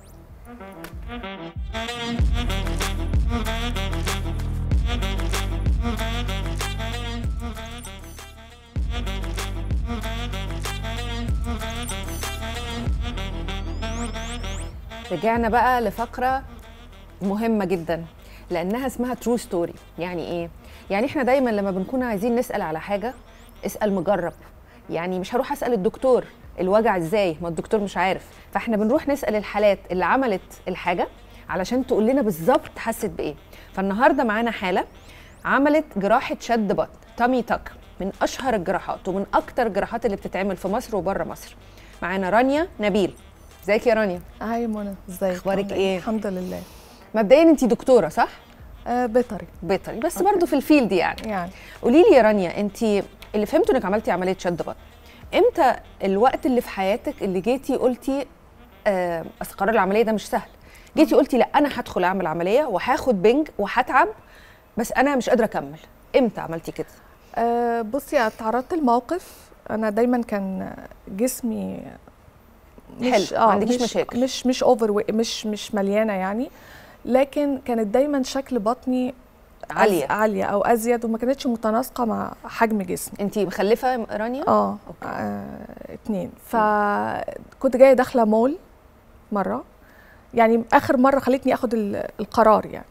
رجعنا بقى لفقرة مهمة جدا لأنها اسمها ترو ستوري يعني إيه؟ يعني إحنا دايما لما بنكون عايزين نسأل على حاجة اسأل مجرب يعني مش هروح أسأل الدكتور الوجع إزاي ما الدكتور مش عارف فإحنا بنروح نسأل الحالات اللي عملت الحاجة علشان تقول لنا بالظبط حست بإيه فالنهاردة معانا حالة عملت جراحة شد بطن تامي تاك من أشهر الجراحات ومن أكتر الجراحات اللي بتتعمل في مصر وبره مصر معانا رانيا نبيل ازيك يا رانيا هاي منى ازيك أخبارك عاملة إيه؟ الحمد لله مبدئيا انت دكتوره صح آه بيطري بيطري بس برضو في الفيلد يعني يعني قولي لي يا رانيا انت اللي فهمته انك عملتي عمليه شد بطن امتى الوقت اللي في حياتك اللي جيتي قلتي آه اصل قرار العمليه ده مش سهل جيتي قلتي لا انا هدخل اعمل عمليه وهاخد بنج وهتعب بس انا مش قادره اكمل امتى عملتي كده آه بصي اتعرضت لموقف انا دايما كان جسمي حلو، ما عندكيش مش مشاكل. مش مش اوفر مش مش مليانه يعني لكن كانت دايما شكل بطني أز- عاليه عاليه او ازيد وما كانتش متناسقه مع حجم جسمي انت مخلفه يا رانيا اه, آه اتنين فكنت جايه داخله مول مره يعني اخر مره خلتني اخد ال- القرار يعني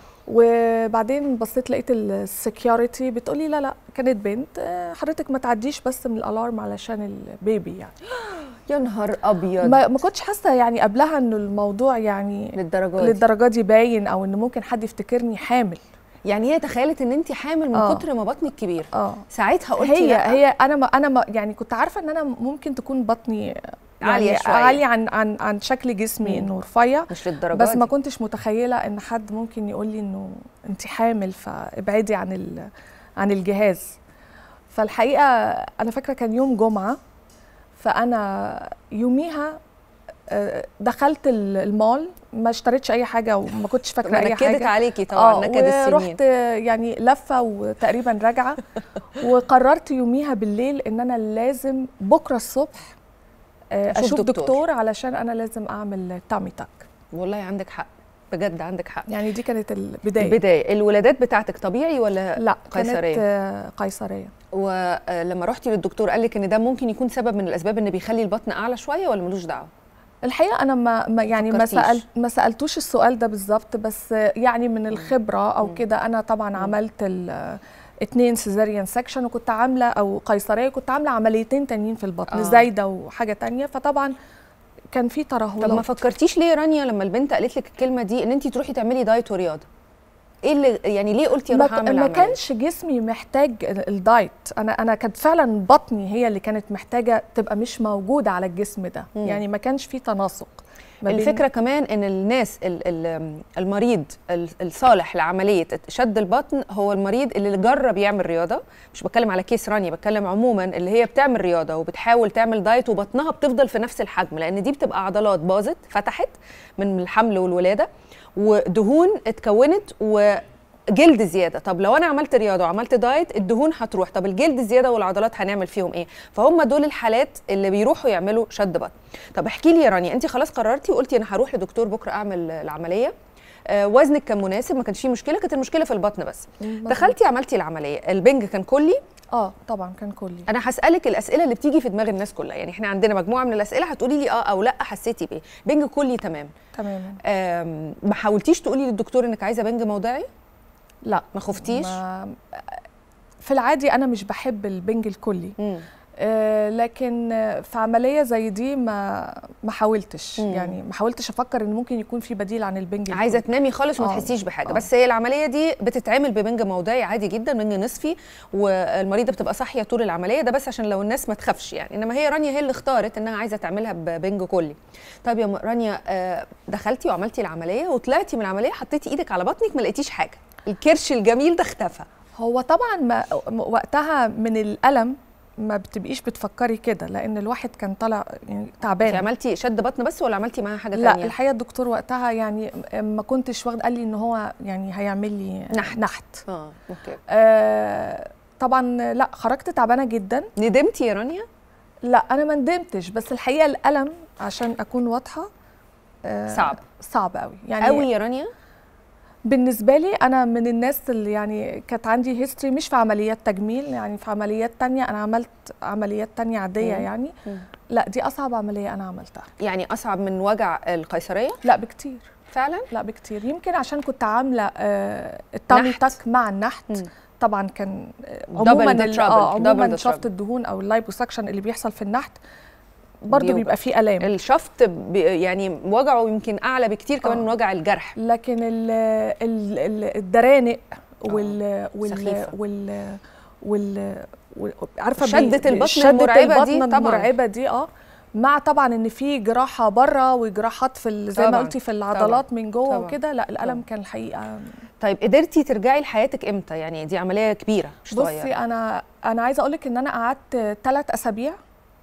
وبعدين بصيت لقيت السكيورتي بتقولي لا لا كانت بنت آه، حضرتك ما تعديش بس من الالارم علشان البيبي يعني يا نهار ابيض ما, ما كنتش حاسه يعني قبلها انه الموضوع يعني للدرجه دي للدرجه دي باين او ان ممكن حد يفتكرني حامل يعني هي تخيلت ان انت حامل من آه. كتر ما بطنك كبير اه ساعتها قلتي هي لا. هي انا ما انا ما يعني كنت عارفه ان انا ممكن تكون بطني يعني عالية شوية. عاليه عن عن عن شكل جسمي مم. انه رفيع مش للدرجه بس ما دي. كنتش متخيله ان حد ممكن يقول لي انه انت حامل فابعدي عن ال- عن الجهاز فالحقيقه انا فاكره كان يوم جمعه فانا يوميها آه، دخلت ال- المول ما اشتريتش اي حاجه وما كنتش فاكره اي نكدت حاجه عليكي طبعا اه نكد السنين ورحت يعني لفه وتقريبا راجعه وقررت يوميها بالليل ان انا لازم بكره الصبح آه، أشوف اشوف دكتور. دكتور. علشان انا لازم اعمل تامي تاك والله عندك حق بجد عندك حق يعني دي كانت البدايه البدايه الولادات بتاعتك طبيعي ولا لا قيصرية. كانت آه، قيصريه ولما رحتي للدكتور قال لك ان ده ممكن يكون سبب من الاسباب ان بيخلي البطن اعلى شويه ولا ملوش دعوه الحقيقه انا ما, ما يعني ما فكرتيش. سال ما سالتوش السؤال ده بالظبط بس آه، يعني من الخبره او كده انا طبعا عملت ال- اتنين سيزاريان سكشن وكنت عامله او قيصريه كنت عامله عمليتين تانيين في البطن آه. آه. زايده وحاجه تانية فطبعا كان في طب ما ترهلات فكرتيش ليه رانيا لما البنت قالت لك الكلمه دي ان انت تروحي تعملي دايت ورياضه ايه اللي يعني ليه قلتي ما, اروح اعمل ما عملية؟ كانش جسمي محتاج ال- الدايت انا انا كانت فعلا بطني هي اللي كانت محتاجه تبقى مش موجوده على الجسم ده مم. يعني ما كانش في تناسق ما بين- الفكره كمان ان الناس ال- ال- المريض ال- الصالح لعمليه شد البطن هو المريض اللي جرب يعمل رياضه مش بتكلم على كيس رانيا بتكلم عموما اللي هي بتعمل رياضه وبتحاول تعمل دايت وبطنها بتفضل في نفس الحجم لان دي بتبقى عضلات باظت فتحت من الحمل والولاده ودهون اتكونت وجلد زياده طب لو انا عملت رياضه وعملت دايت الدهون هتروح طب الجلد الزياده والعضلات هنعمل فيهم ايه فهم دول الحالات اللي بيروحوا يعملوا شد بطن طب احكي لي يا رانيا انت خلاص قررتي وقلتي انا هروح لدكتور بكره اعمل العمليه آه وزنك كان مناسب ما كانش فيه مشكله كانت المشكله في البطن بس مظبوط. دخلتي عملتي العمليه البنج كان كلي اه طبعا كان كلي انا هسالك الاسئله اللي بتيجي في دماغ الناس كلها يعني احنا عندنا مجموعه من الاسئله هتقولي لي اه او لا حسيتي بايه بنج كلي تمام تماما آم، ما حاولتيش تقولي للدكتور انك عايزه بنج موضعي لا ما خفتيش ما في العادي انا مش بحب البنج الكلي مم. آه لكن آه، في عمليه زي دي ما ما حاولتش مم. يعني ما حاولتش افكر ان ممكن يكون في بديل عن البنج عايزه الكلي. تنامي خالص وما آه. تحسيش بحاجه آه. بس هي العمليه دي بتتعمل ببنج موضعي عادي جدا بنج نصفي والمريضه بتبقى صاحيه طول العمليه ده بس عشان لو الناس ما تخافش يعني انما هي رانيا هي اللي اختارت انها عايزه تعملها ببنج كلي طيب يا م- رانيا آه، دخلتي وعملتي العمليه وطلعتي من العمليه حطيتي ايدك على بطنك ما لقيتيش حاجه الكرش الجميل ده اختفى هو طبعا ما م- وقتها من الالم ما بتبقيش بتفكري كده لان الواحد كان طالع يعني انت تعبان عملتي شد بطن بس ولا عملتي معاها حاجه لا تانية الحقيقه الدكتور وقتها يعني ما كنتش واخد قال لي ان هو يعني هيعمل لي نحت. نحت اه اوكي آه طبعا لا خرجت تعبانه جدا ندمتي يا رانيا لا انا ما ندمتش بس الحقيقه الالم عشان اكون واضحه آه صعب. صعب قوي يعني قوي يا رانيا بالنسبه لي انا من الناس اللي يعني كانت عندي هيستوري مش في عمليات تجميل يعني في عمليات تانية انا عملت عمليات تانية عاديه مم. يعني مم. لا دي اصعب عمليه انا عملتها يعني اصعب من وجع القيصريه لا بكتير فعلا لا بكتير يمكن عشان كنت عامله آه التامي نحت. تاك مع النحت مم. طبعا كان آه، Double عموما the ال- trouble. اه Double عموما the شفط trouble. الدهون او اللايبوسكشن اللي بيحصل في النحت برضه بيوجع. بيبقى فيه الام الشفط ب- يعني وجعه يمكن اعلى بكتير كمان آه. من وجع الجرح لكن ال ال ال الدرانق وال وال سخيفة. وال وال وال- عارفه شدة بي- البطن شدة المرعبة دي البطن طبعاً. المرعبه دي اه مع طبعا ان في جراحه بره وجراحات في ال- زي ما طبعاً. قلتي في العضلات من جوه طبعاً. وكده لا الالم طبعاً. كان الحقيقه طيب قدرتي ترجعي لحياتك امتى يعني دي عمليه كبيره مش بصي صغيره انا انا عايزه اقول لك ان انا قعدت ثلاث اسابيع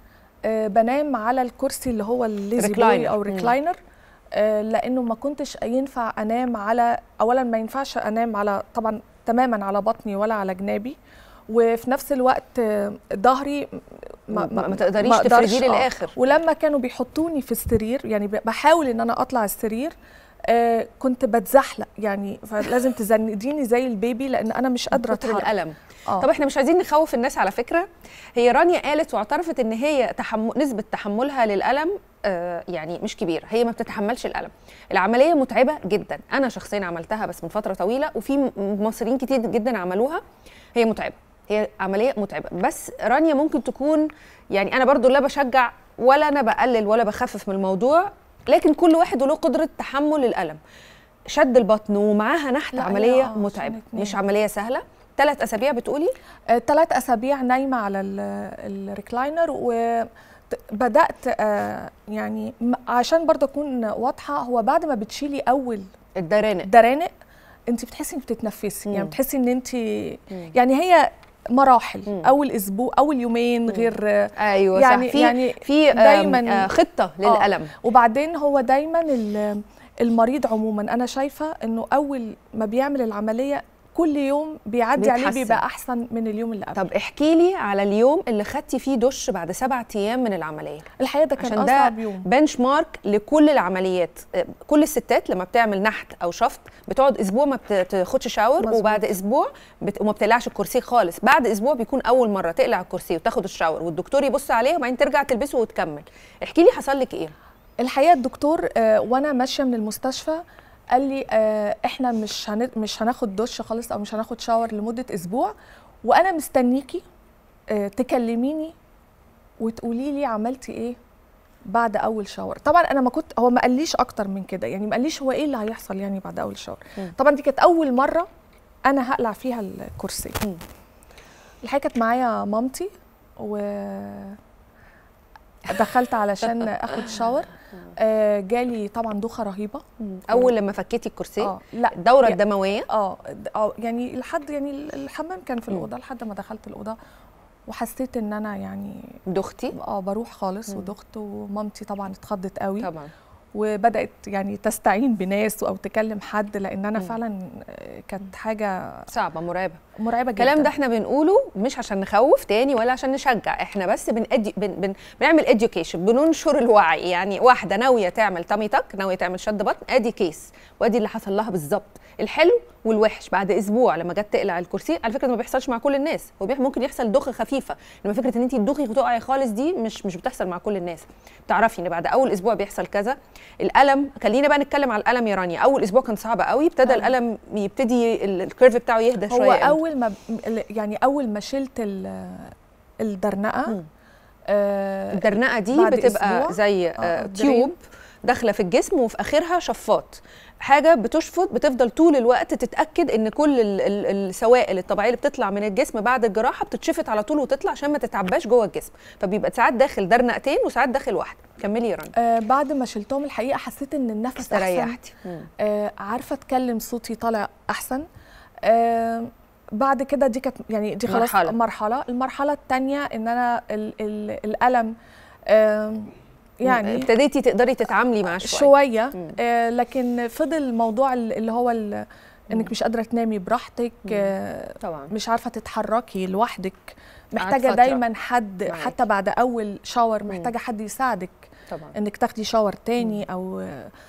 آه، بنام على الكرسي اللي هو الليزي Recliner. بوي او مم. ريكلاينر لانه ما كنتش ينفع انام على اولا ما ينفعش انام على طبعا تماما على بطني ولا على جنابي وفي نفس الوقت آه، ظهري ما, ما, ما تقدريش ما أقدرش، تفرديه آه. للاخر ولما كانوا بيحطوني في السرير يعني ب- بحاول ان انا اطلع السرير آه كنت بتزحلق يعني فلازم تزنديني زي البيبي لان انا مش قادره كتر اتحرك الالم آه. طب احنا مش عايزين نخوف الناس على فكره هي رانيا قالت واعترفت ان هي تحمل نسبه تحملها للالم آه يعني مش كبيره هي ما بتتحملش الالم العمليه متعبه جدا انا شخصيا عملتها بس من فتره طويله وفي م- مصريين كتير جدا عملوها هي متعبه هي عمليه متعبه بس رانيا ممكن تكون يعني انا برضو لا بشجع ولا انا بقلل ولا بخفف من الموضوع لكن كل واحد له قدره تحمل الالم شد البطن ومعاها نحت لا، هي عمليه آه، عشان متعبه اتنين. مش عمليه سهله ثلاث اسابيع بتقولي ثلاث اسابيع نايمه على ال- الريكلاينر وبدات آه، يعني م- عشان برضه اكون واضحه هو بعد ما بتشيلي اول الدرانق درانق انت بتحسي انك بتتنفسي يعني مم. بتحسي ان انت يعني هي مراحل مم. اول اسبوع اول يومين غير آه، ايوه يعني- صح في يعني في آم، دايماً- آه، خطه للالم وبعدين هو دايما ال- المريض عموما انا شايفه انه اول ما بيعمل العمليه كل يوم بيعدي عليه بيتحسن. بيبقى احسن من اليوم اللي قبل طب احكي لي على اليوم اللي خدتي فيه دش بعد سبعة ايام من العمليه الحقيقه ده كان عشان ده اصعب يوم بنش مارك لكل العمليات آه، كل الستات لما بتعمل نحت او شفط بتقعد اسبوع ما بتاخدش شاور مظبوط. وبعد اسبوع بت... وما بتقلعش الكرسي خالص بعد اسبوع بيكون اول مره تقلع الكرسي وتاخد الشاور والدكتور يبص عليه وبعدين ترجع تلبسه وتكمل احكي لي حصل لك ايه الحقيقه الدكتور آه، وانا ماشيه من المستشفى قال لي آه، احنا مش هن... مش هناخد دش خالص او مش هناخد شاور لمده اسبوع وانا مستنيكي آه، تكلميني وتقولي لي عملتي ايه بعد اول شاور طبعا انا ما كنت هو ما قاليش اكتر من كده يعني ما قاليش هو ايه اللي هيحصل يعني بعد اول شاور مم. طبعا دي كانت اول مره انا هقلع فيها الكرسي مم. الحقيقه كانت معايا مامتي و دخلت علشان اخد شاور آه، جالي طبعا دوخه رهيبه اول لما فكيتي الكرسي اه لا الدوره يا- الدمويه اه د- اه يعني لحد يعني الحمام كان في مم. الاوضه لحد ما دخلت الاوضه وحسيت ان انا يعني دختي اه بروح خالص مم. ودخت ومامتي طبعا اتخضت قوي طبعا وبدات يعني تستعين بناس او تكلم حد لان انا مم. فعلا آه، كانت حاجه صعبه مرعبه مرعبه جدا الكلام ده احنا بنقوله مش عشان نخوف تاني ولا عشان نشجع احنا بس بنأدي بن بن بنعمل education بننشر الوعي يعني واحده ناويه تعمل تامي تك ناويه تعمل شد بطن ادي كيس وادي اللي حصل لها بالظبط الحلو والوحش بعد اسبوع لما جت تقلع الكرسي على فكره ده ما بيحصلش مع كل الناس هو بيح- ممكن يحصل دوخه خفيفه انما فكره ان انت تدوخي وتقعي خالص دي مش مش بتحصل مع كل الناس بتعرفي ان بعد اول اسبوع بيحصل كذا الالم خلينا بقى نتكلم على الالم يا رانيا اول اسبوع كان صعب قوي ابتدى آه. الالم يبتدي ال- الكيرف بتاعه يهدى شويه هو إمتى؟ اول ما ب- يعني اول ما شلت ال- الدرنقه مم. آه الدرنقه دي بعد بتبقى أسبوع. زي آه، آه الدرين. تيوب داخله في الجسم وفي اخرها شفاط حاجه بتشفط بتفضل طول الوقت تتاكد ان كل ال- ال- السوائل الطبيعيه اللي بتطلع من الجسم بعد الجراحه بتتشفط على طول وتطلع عشان ما تتعباش جوه الجسم فبيبقى ساعات داخل درنقتين وساعات داخل واحده كملي يا رنا آه بعد ما شلتهم الحقيقه حسيت ان النفس احسن استريحتي مم. آه عارفه اتكلم صوتي طالع احسن آه بعد كده دي كانت يعني دي خلاص مرحلة. مرحله, مرحلة. المرحله الثانيه ان انا ال ال الالم آه يعني ابتديتي تقدري تتعاملي معاه شويه شويه مم. آه لكن فضل الموضوع ال- اللي هو ال- انك مش قادره تنامي براحتك آه طبعا مش عارفه تتحركي لوحدك قعدت محتاجه فترة. دايما حد معاكي. حتى بعد اول شاور مم. محتاجه حد يساعدك طبعا انك تاخدي شاور تاني او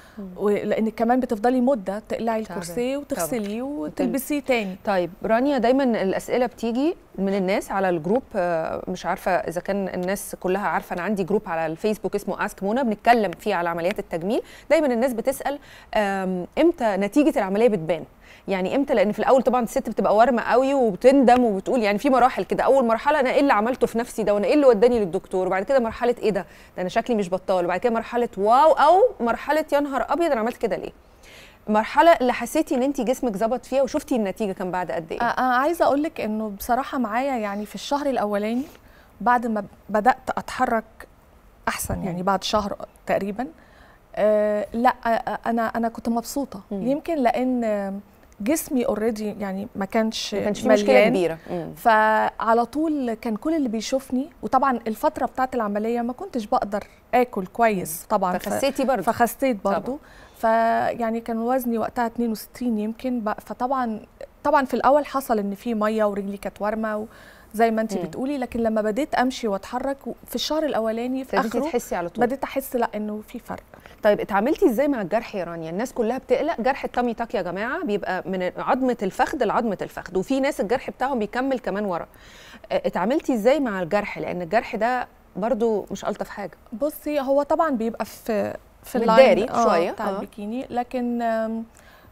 لانك كمان بتفضلي مده تقلعي تعبانة. الكرسي وتغسليه وتلبسيه تاني طيب رانيا دايما الاسئله بتيجي من الناس على الجروب آه، مش عارفه اذا كان الناس كلها عارفه انا عندي جروب على الفيسبوك اسمه اسك منى بنتكلم فيه على عمليات التجميل دايما الناس بتسال آم، امتى نتيجه العمليه بتبان يعني امتى لان في الاول طبعا الست بتبقى وارمه قوي وبتندم وبتقول يعني في مراحل كده اول مرحله انا ايه اللي عملته في نفسي ده وانا ايه اللي وداني للدكتور وبعد كده مرحله ايه ده ده انا شكلي مش بطال وبعد كده مرحله واو او مرحله يا نهار ابيض انا عملت كده ليه المرحله اللي حسيتي ان انت جسمك ظبط فيها وشفتي النتيجه كان بعد قد ايه أ- انا عايزه اقول لك انه بصراحه معايا يعني في الشهر الاولاني بعد ما بدات اتحرك احسن يعني بعد شهر تقريبا آه لا آه، انا انا كنت مبسوطه مم. يمكن لان جسمي اوريدي يعني ما كانش ما كانش في مشكله مليان. كبيره مم. فعلى طول كان كل اللي بيشوفني وطبعا الفتره بتاعت العمليه ما كنتش بقدر اكل كويس طبعا ف- فخسيتي برضه فخسيت برضو فيعني كان وزني وقتها 62 يمكن بق- فطبعا طبعا في الاول حصل ان في ميه ورجلي كانت وارمه وزي ما انت مم. بتقولي لكن لما بديت امشي واتحرك في الشهر الاولاني في ابتديتي اخره تحسي على طول بديت احس لا انه في فرق طيب اتعاملتي ازاي مع الجرح يا رانيا الناس كلها بتقلق جرح التامي تاك يا جماعه بيبقى من عظمه الفخذ لعظمه الفخذ وفي ناس الجرح بتاعهم بيكمل كمان ورا اه، اتعاملتي ازاي مع الجرح لان الجرح ده برضو مش الطف حاجه بصي هو طبعا بيبقى في في متداري اللاين شوية، بتاع آه. البيكيني لكن آم،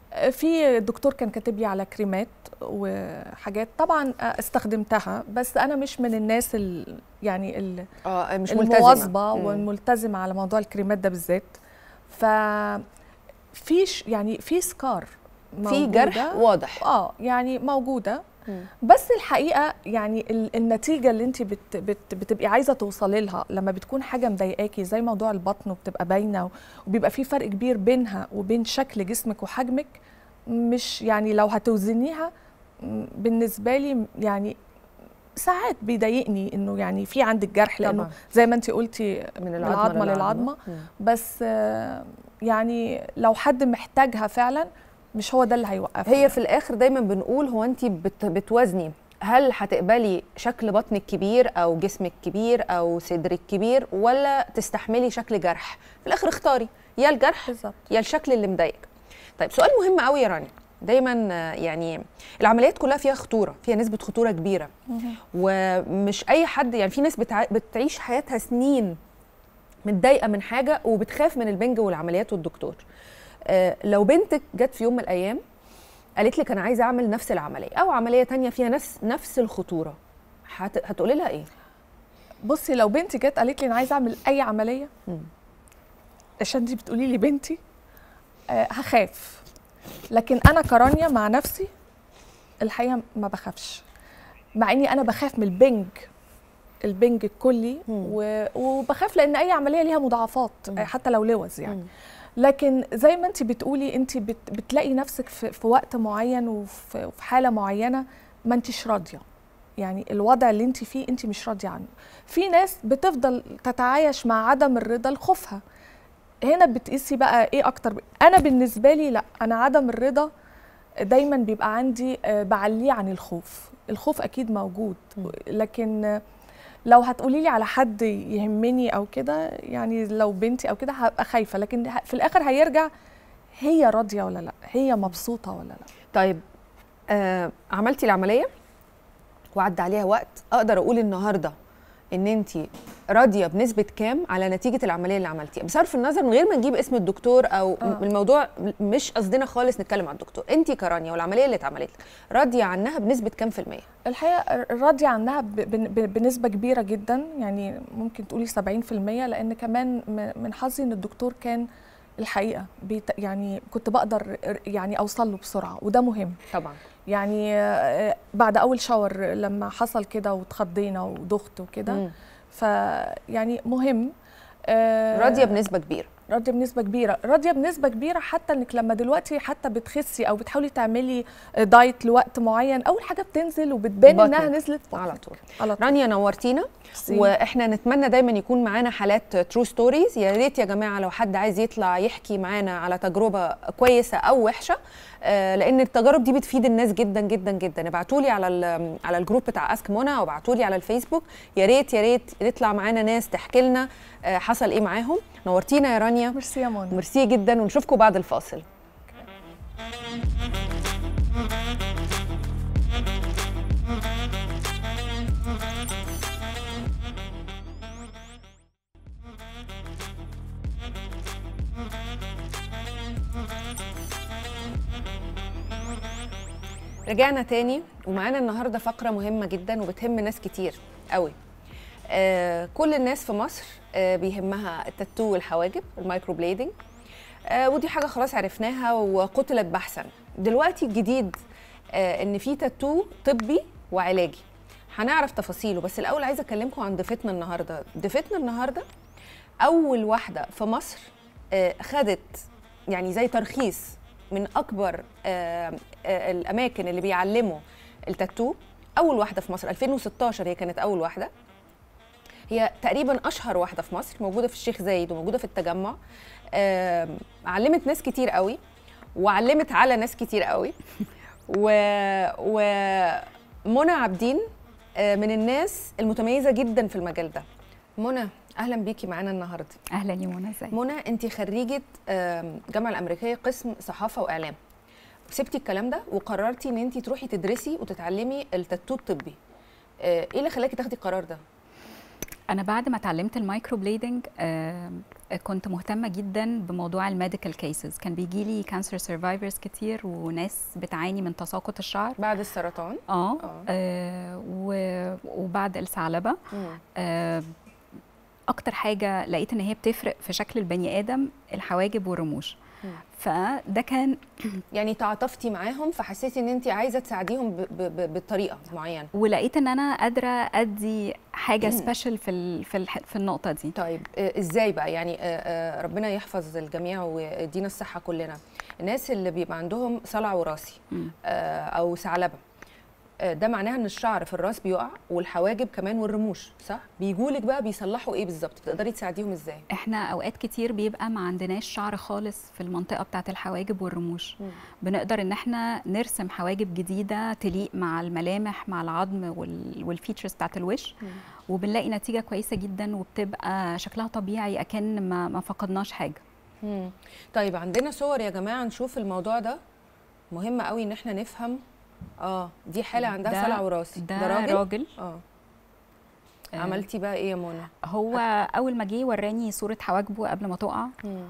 في دكتور كان كاتب لي على كريمات وحاجات طبعا استخدمتها بس انا مش من الناس ال يعني ال اه مش المواظبه مم. والملتزمه على موضوع الكريمات ده بالذات ف في ش- يعني في سكار في موجودة. جرح واضح اه يعني موجوده مم. بس الحقيقه يعني ال- النتيجه اللي انت بت بت بتبقي عايزه توصلي لها لما بتكون حاجه مضايقاكي زي موضوع البطن وبتبقى باينه وبيبقى في فرق كبير بينها وبين شكل جسمك وحجمك مش يعني لو هتوزنيها م، بالنسبه لي يعني ساعات بيضايقني انه يعني في عندك جرح لانه طبعاً. زي ما انت قلتي من العظمه للعظمه مم. بس آه، يعني لو حد محتاجها فعلا مش هو ده اللي هيوقفها هي في الاخر دايما بنقول هو انت بت بتوازني هل هتقبلي شكل بطنك كبير او جسمك كبير او صدرك كبير ولا تستحملي شكل جرح في الاخر اختاري يا الجرح بالظبط يا الشكل اللي مضايقك طيب سؤال مهم قوي يا رانيا دايما آه، يعني العمليات كلها فيها خطوره فيها نسبه خطوره كبيره ومش اي حد يعني في ناس بتع... بتعيش حياتها سنين متضايقه من حاجه وبتخاف من البنج والعمليات والدكتور آه، لو بنتك جت في يوم من الايام قالت لك انا عايزه اعمل نفس العمليه او عمليه تانية فيها نفس نفس الخطوره هت... هتقولي لها ايه بصي لو بنتي جت قالت لي انا عايزه اعمل اي عمليه مم. عشان دي بتقولي لي بنتي آه هخاف لكن انا كرانيا مع نفسي الحقيقه ما بخافش مع اني انا بخاف من البنج البنج الكلي مم. و... وبخاف لان اي عمليه ليها مضاعفات مم. آه، حتى لو لوز يعني مم. لكن زي ما انت بتقولي انت بت... بتلاقي نفسك في... في وقت معين وفي... وفي حاله معينه ما انتش راضيه يعني الوضع اللي انت فيه انت مش راضيه عنه في ناس بتفضل تتعايش مع عدم الرضا لخوفها هنا بتقيسي بقى ايه اكتر انا بالنسبه لي لا انا عدم الرضا دايما بيبقى عندي آه، بعليه عن الخوف الخوف اكيد موجود مم. لكن آه، لو هتقولي لي على حد يهمني او كده يعني لو بنتي او كده هبقى خايفه لكن ه- في الاخر هيرجع هي راضيه ولا لا هي مبسوطه ولا لا طيب آه عملتي العمليه وعدى عليها وقت اقدر اقول النهارده ان انت راضيه بنسبه كام على نتيجه العمليه اللي عملتيها بصرف النظر من غير ما نجيب اسم الدكتور او آه. آه. الموضوع مش قصدنا خالص نتكلم عن الدكتور انت كرانيا والعمليه اللي اتعملت لك راضيه عنها بنسبه كام في الميه الحقيقه راضيه عنها ب- ب- ب- بنسبه كبيره جدا يعني ممكن تقولي 70% لان كمان م- من حظي ان الدكتور كان الحقيقه بيت يعني كنت بقدر يعني اوصل له بسرعه وده مهم طبعا يعني آه، بعد اول شاور لما حصل كده واتخضينا ودخت وكده مم. فيعني مهم آه، راضيه بنسبه كبيره راضيه بنسبه كبيره راضيه بنسبه كبيره حتى انك لما دلوقتي حتى بتخسي او بتحاولي تعملي دايت لوقت معين اول حاجه بتنزل وبتبان بطنك. انها نزلت على بطنك. طول على طول رانيا نورتينا ميرسي. واحنا نتمنى دايما يكون معانا حالات ترو ستوريز يا ريت يا جماعه لو حد عايز يطلع يحكي معانا على تجربه كويسه او وحشه آه، لان التجارب دي بتفيد الناس جدا جدا جدا ابعتوا لي على ال- على الجروب بتاع اسك منى او ابعتوا لي على الفيسبوك يا ريت يا ريت يطلع معانا ناس تحكي لنا آه، حصل ايه معاهم نورتينا يا رانيا ميرسي يا منى ميرسي جدا ونشوفكم بعد الفاصل رجعنا تاني ومعانا النهارده فقره مهمه جدا وبتهم ناس كتير قوي آه كل الناس في مصر آه بيهمها التاتو والحواجب المايكرو بليدنج آه ودي حاجه خلاص عرفناها وقتلت بحثا دلوقتي الجديد آه ان في تاتو طبي وعلاجي هنعرف تفاصيله بس الاول عايزه اكلمكم عن ضيفتنا النهارده ضيفتنا النهارده اول واحده في مصر آه خدت يعني زي ترخيص من اكبر آه آه الاماكن اللي بيعلموا التاتو اول واحده في مصر 2016 هي كانت اول واحده هي تقريبا اشهر واحده في مصر موجوده في الشيخ زايد وموجوده في التجمع آم، علمت ناس كتير قوي وعلمت على ناس كتير قوي و... ومنى عابدين آه، من الناس المتميزه جدا في المجال ده منى اهلا بيكي معانا النهارده اهلا يا منى ازيك منى انت خريجه آم، الجامعه الامريكيه قسم صحافه واعلام سبتي الكلام ده وقررتي ان انت تروحي تدرسي وتتعلمي التاتو الطبي آه، ايه اللي خلاكي تاخدي القرار ده انا بعد ما اتعلمت المايكرو بليدنج آه كنت مهتمه جدا بموضوع الميديكال كيسز كان بيجي لي كانسر سرفايفرز كتير وناس بتعاني من تساقط الشعر بعد السرطان اه, آه. آه و- وبعد الثعلبه آه اكتر حاجه لقيت ان هي بتفرق في شكل البني ادم الحواجب والرموش مم. فده كان يعني تعاطفتي معاهم فحسيتي ان انت عايزه تساعديهم ب- ب- ب- بطريقه معينه ولقيت ان انا قادره ادي حاجه سبيشال في ال- في الح- في النقطه دي طيب آه، ازاي بقى يعني آه، آه، ربنا يحفظ الجميع ويدينا الصحه كلنا الناس اللي بيبقى عندهم صلع وراثي مم. آه، او ثعلبه آه، ده معناها ان الشعر في الراس بيقع والحواجب كمان والرموش صح بيجولك بقى بيصلحوا ايه بالظبط بتقدري تساعديهم ازاي احنا اوقات كتير بيبقى ما عندناش شعر خالص في المنطقه بتاعه الحواجب والرموش مم. بنقدر ان احنا نرسم حواجب جديده تليق مع الملامح مع العظم وال... والفيتشرز بتاعه الوش مم. وبنلاقي نتيجه كويسه جدا وبتبقى شكلها طبيعي اكن ما, ما فقدناش حاجه مم. طيب عندنا صور يا جماعه نشوف الموضوع ده مهم قوي ان احنا نفهم اه دي حاله عندها ده- صلع وراثي ده, ده راجل راجل اه آه، عملتي بقى ايه يا منى هو اول ما جه وراني صوره حواجبه قبل ما تقع مم.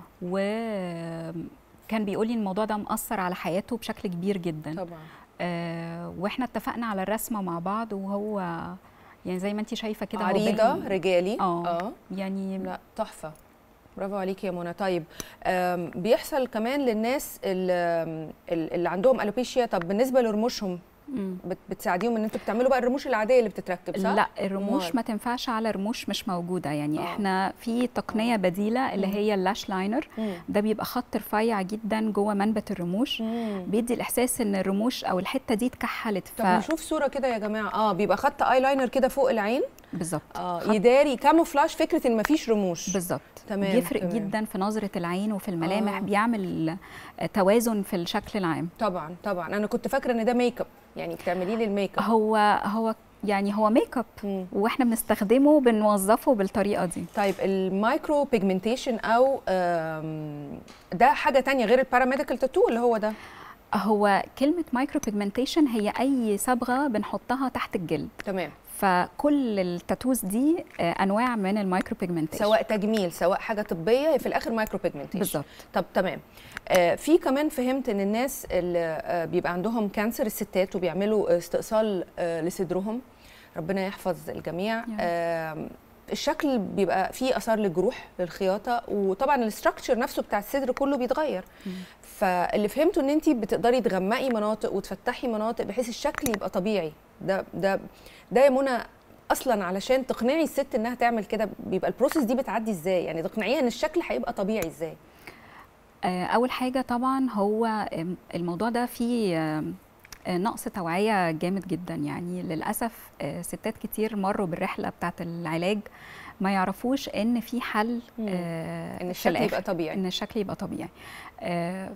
وكان بيقول لي الموضوع ده مأثر على حياته بشكل كبير جدا طبعا آه، واحنا اتفقنا على الرسمه مع بعض وهو يعني زي ما انت شايفه كده هو عريضه باين- رجالي اه اه يعني لا تحفه برافو عليكي يا منى طيب آم، بيحصل كمان للناس اللي, اللي عندهم الوبيشيا طب بالنسبه لرموشهم مم. بت- بتساعديهم ان انتوا بتعملوا بقى الرموش العاديه اللي بتتركب صح لا الرموش أمال؟ ما تنفعش على رموش مش موجوده يعني آه. آه. احنا في تقنيه بديله اللي مم. هي اللاش لاينر مم. ده بيبقى خط رفيع جدا جوه منبت الرموش مم. بيدي الاحساس ان الرموش او الحته دي اتكحلت طب ف نشوف صوره كده يا جماعه اه بيبقى خط اي لاينر كده فوق العين بالظبط اه خط- يداري كاموفلاج فكره ان مفيش رموش بالظبط تمام، بيفرق تمام. جدا في نظره العين وفي الملامح آه. آه. بيعمل آه، توازن في الشكل العام طبعا طبعا انا كنت فاكره ان ده ميك اب يعني بتعملي لي الميك اب هو هو يعني هو ميك اب مم. واحنا بنستخدمه بنوظفه بالطريقه دي طيب المايكرو بيجمنتيشن او آم، ده حاجه تانية غير الباراميديكال تاتو اللي هو ده هو كلمه مايكرو بيجمنتيشن هي اي صبغه بنحطها تحت الجلد تمام فكل التاتوز دي آه، انواع من المايكرو بيجمنتيشن سواء تجميل سواء حاجه طبيه في الاخر مايكرو بيجمنتيشن بالظبط طب تمام آه في كمان فهمت ان الناس اللي آه بيبقى عندهم كانسر الستات وبيعملوا استئصال آه لصدرهم ربنا يحفظ الجميع رب. آه الشكل بيبقى فيه اثار للجروح للخياطه وطبعا الاستراكشر نفسه بتاع الصدر كله بيتغير مم. فاللي فهمته ان انت بتقدري تغمقي مناطق وتفتحي مناطق بحيث الشكل يبقى طبيعي ده ده ده يا منى اصلا علشان تقنعي الست انها تعمل كده بيبقى البروسيس دي بتعدي ازاي يعني تقنعيها ان الشكل هيبقى طبيعي ازاي آه، اول حاجه طبعا هو آم، الموضوع ده فيه آم، آه، نقص توعيه جامد جدا يعني للاسف آه، ستات كتير مروا بالرحله بتاعه العلاج ما يعرفوش ان في حل مم. آه، ان في الشكل الآخر. يبقى طبيعي ان الشكل يبقى طبيعي آه،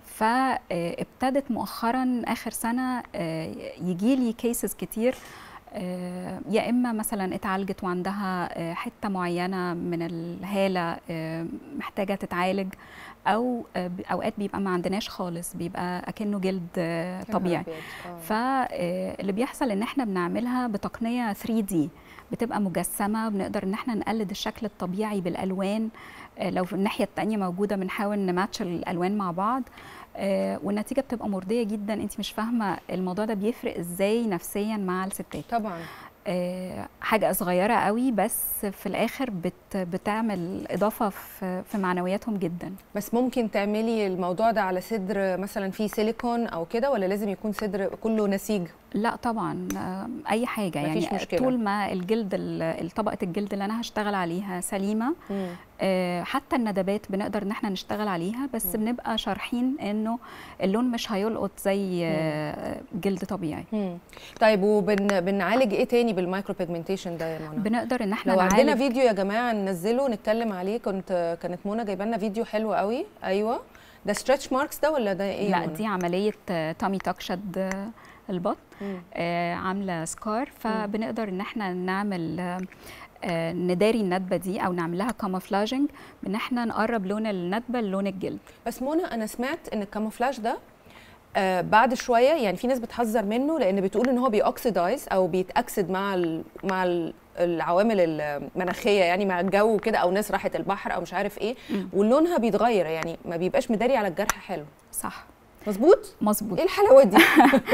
فابتدت مؤخرا اخر سنه يجي لي كيسز كتير آه، يا اما مثلا اتعالجت وعندها آه، حته معينه من الهاله آه، محتاجه تتعالج او آه، ب- اوقات بيبقى ما عندناش خالص بيبقى اكنه جلد آه، يا نهار طبيعي أبيض. آه. فاللي بيحصل ان احنا بنعملها بتقنيه 3 دي بتبقى مجسمه بنقدر ان احنا نقلد الشكل الطبيعي بالالوان آه، لو في الناحيه التانية موجوده بنحاول نماتش الالوان مع بعض آه، والنتيجه بتبقى مرضيه جدا انت مش فاهمه الموضوع ده بيفرق ازاي نفسيا مع الستات طبعا آه، حاجه صغيره قوي بس في الاخر بت بتعمل اضافه في في معنوياتهم جدا بس ممكن تعملي الموضوع ده على صدر مثلا فيه سيليكون او كده ولا لازم يكون صدر كله نسيج لا طبعا آه، اي حاجه مفيش يعني مشكلة. طول ما الجلد ال- طبقه الجلد اللي انا هشتغل عليها سليمه آه، حتى الندبات بنقدر ان احنا نشتغل عليها بس مم. بنبقى شارحين انه اللون مش هيلقط زي آه، جلد طبيعي مم. طيب وبنعالج ايه تاني بالمايكرو بيجمنتيشن ده يا منى بنقدر ان احنا لو عندنا نعالج فيديو يا جماعه ننزله نتكلم عليه كنت كانت منى جايبه لنا فيديو حلو قوي ايوه ده ستريتش ماركس ده ولا ده ايه يا لا منى؟ دي عمليه آه، تامي توك شد آه، البطن مم. آه، عامله سكار فبنقدر ان احنا نعمل آه، آه، نداري الندبه دي او نعمل لها كاموفلاجنج بان احنا نقرب لون الندبه للون الجلد بس منى انا سمعت ان الكاموفلاج ده آه بعد شويه يعني في ناس بتحذر منه لان بتقول ان هو بيوكسيدايز او بيتاكسد مع ال مع ال العوامل المناخيه يعني مع الجو وكده او ناس راحت البحر او مش عارف ايه مم. ولونها بيتغير يعني ما بيبقاش مداري على الجرح حلو صح مظبوط مظبوط ايه الحلاوه دي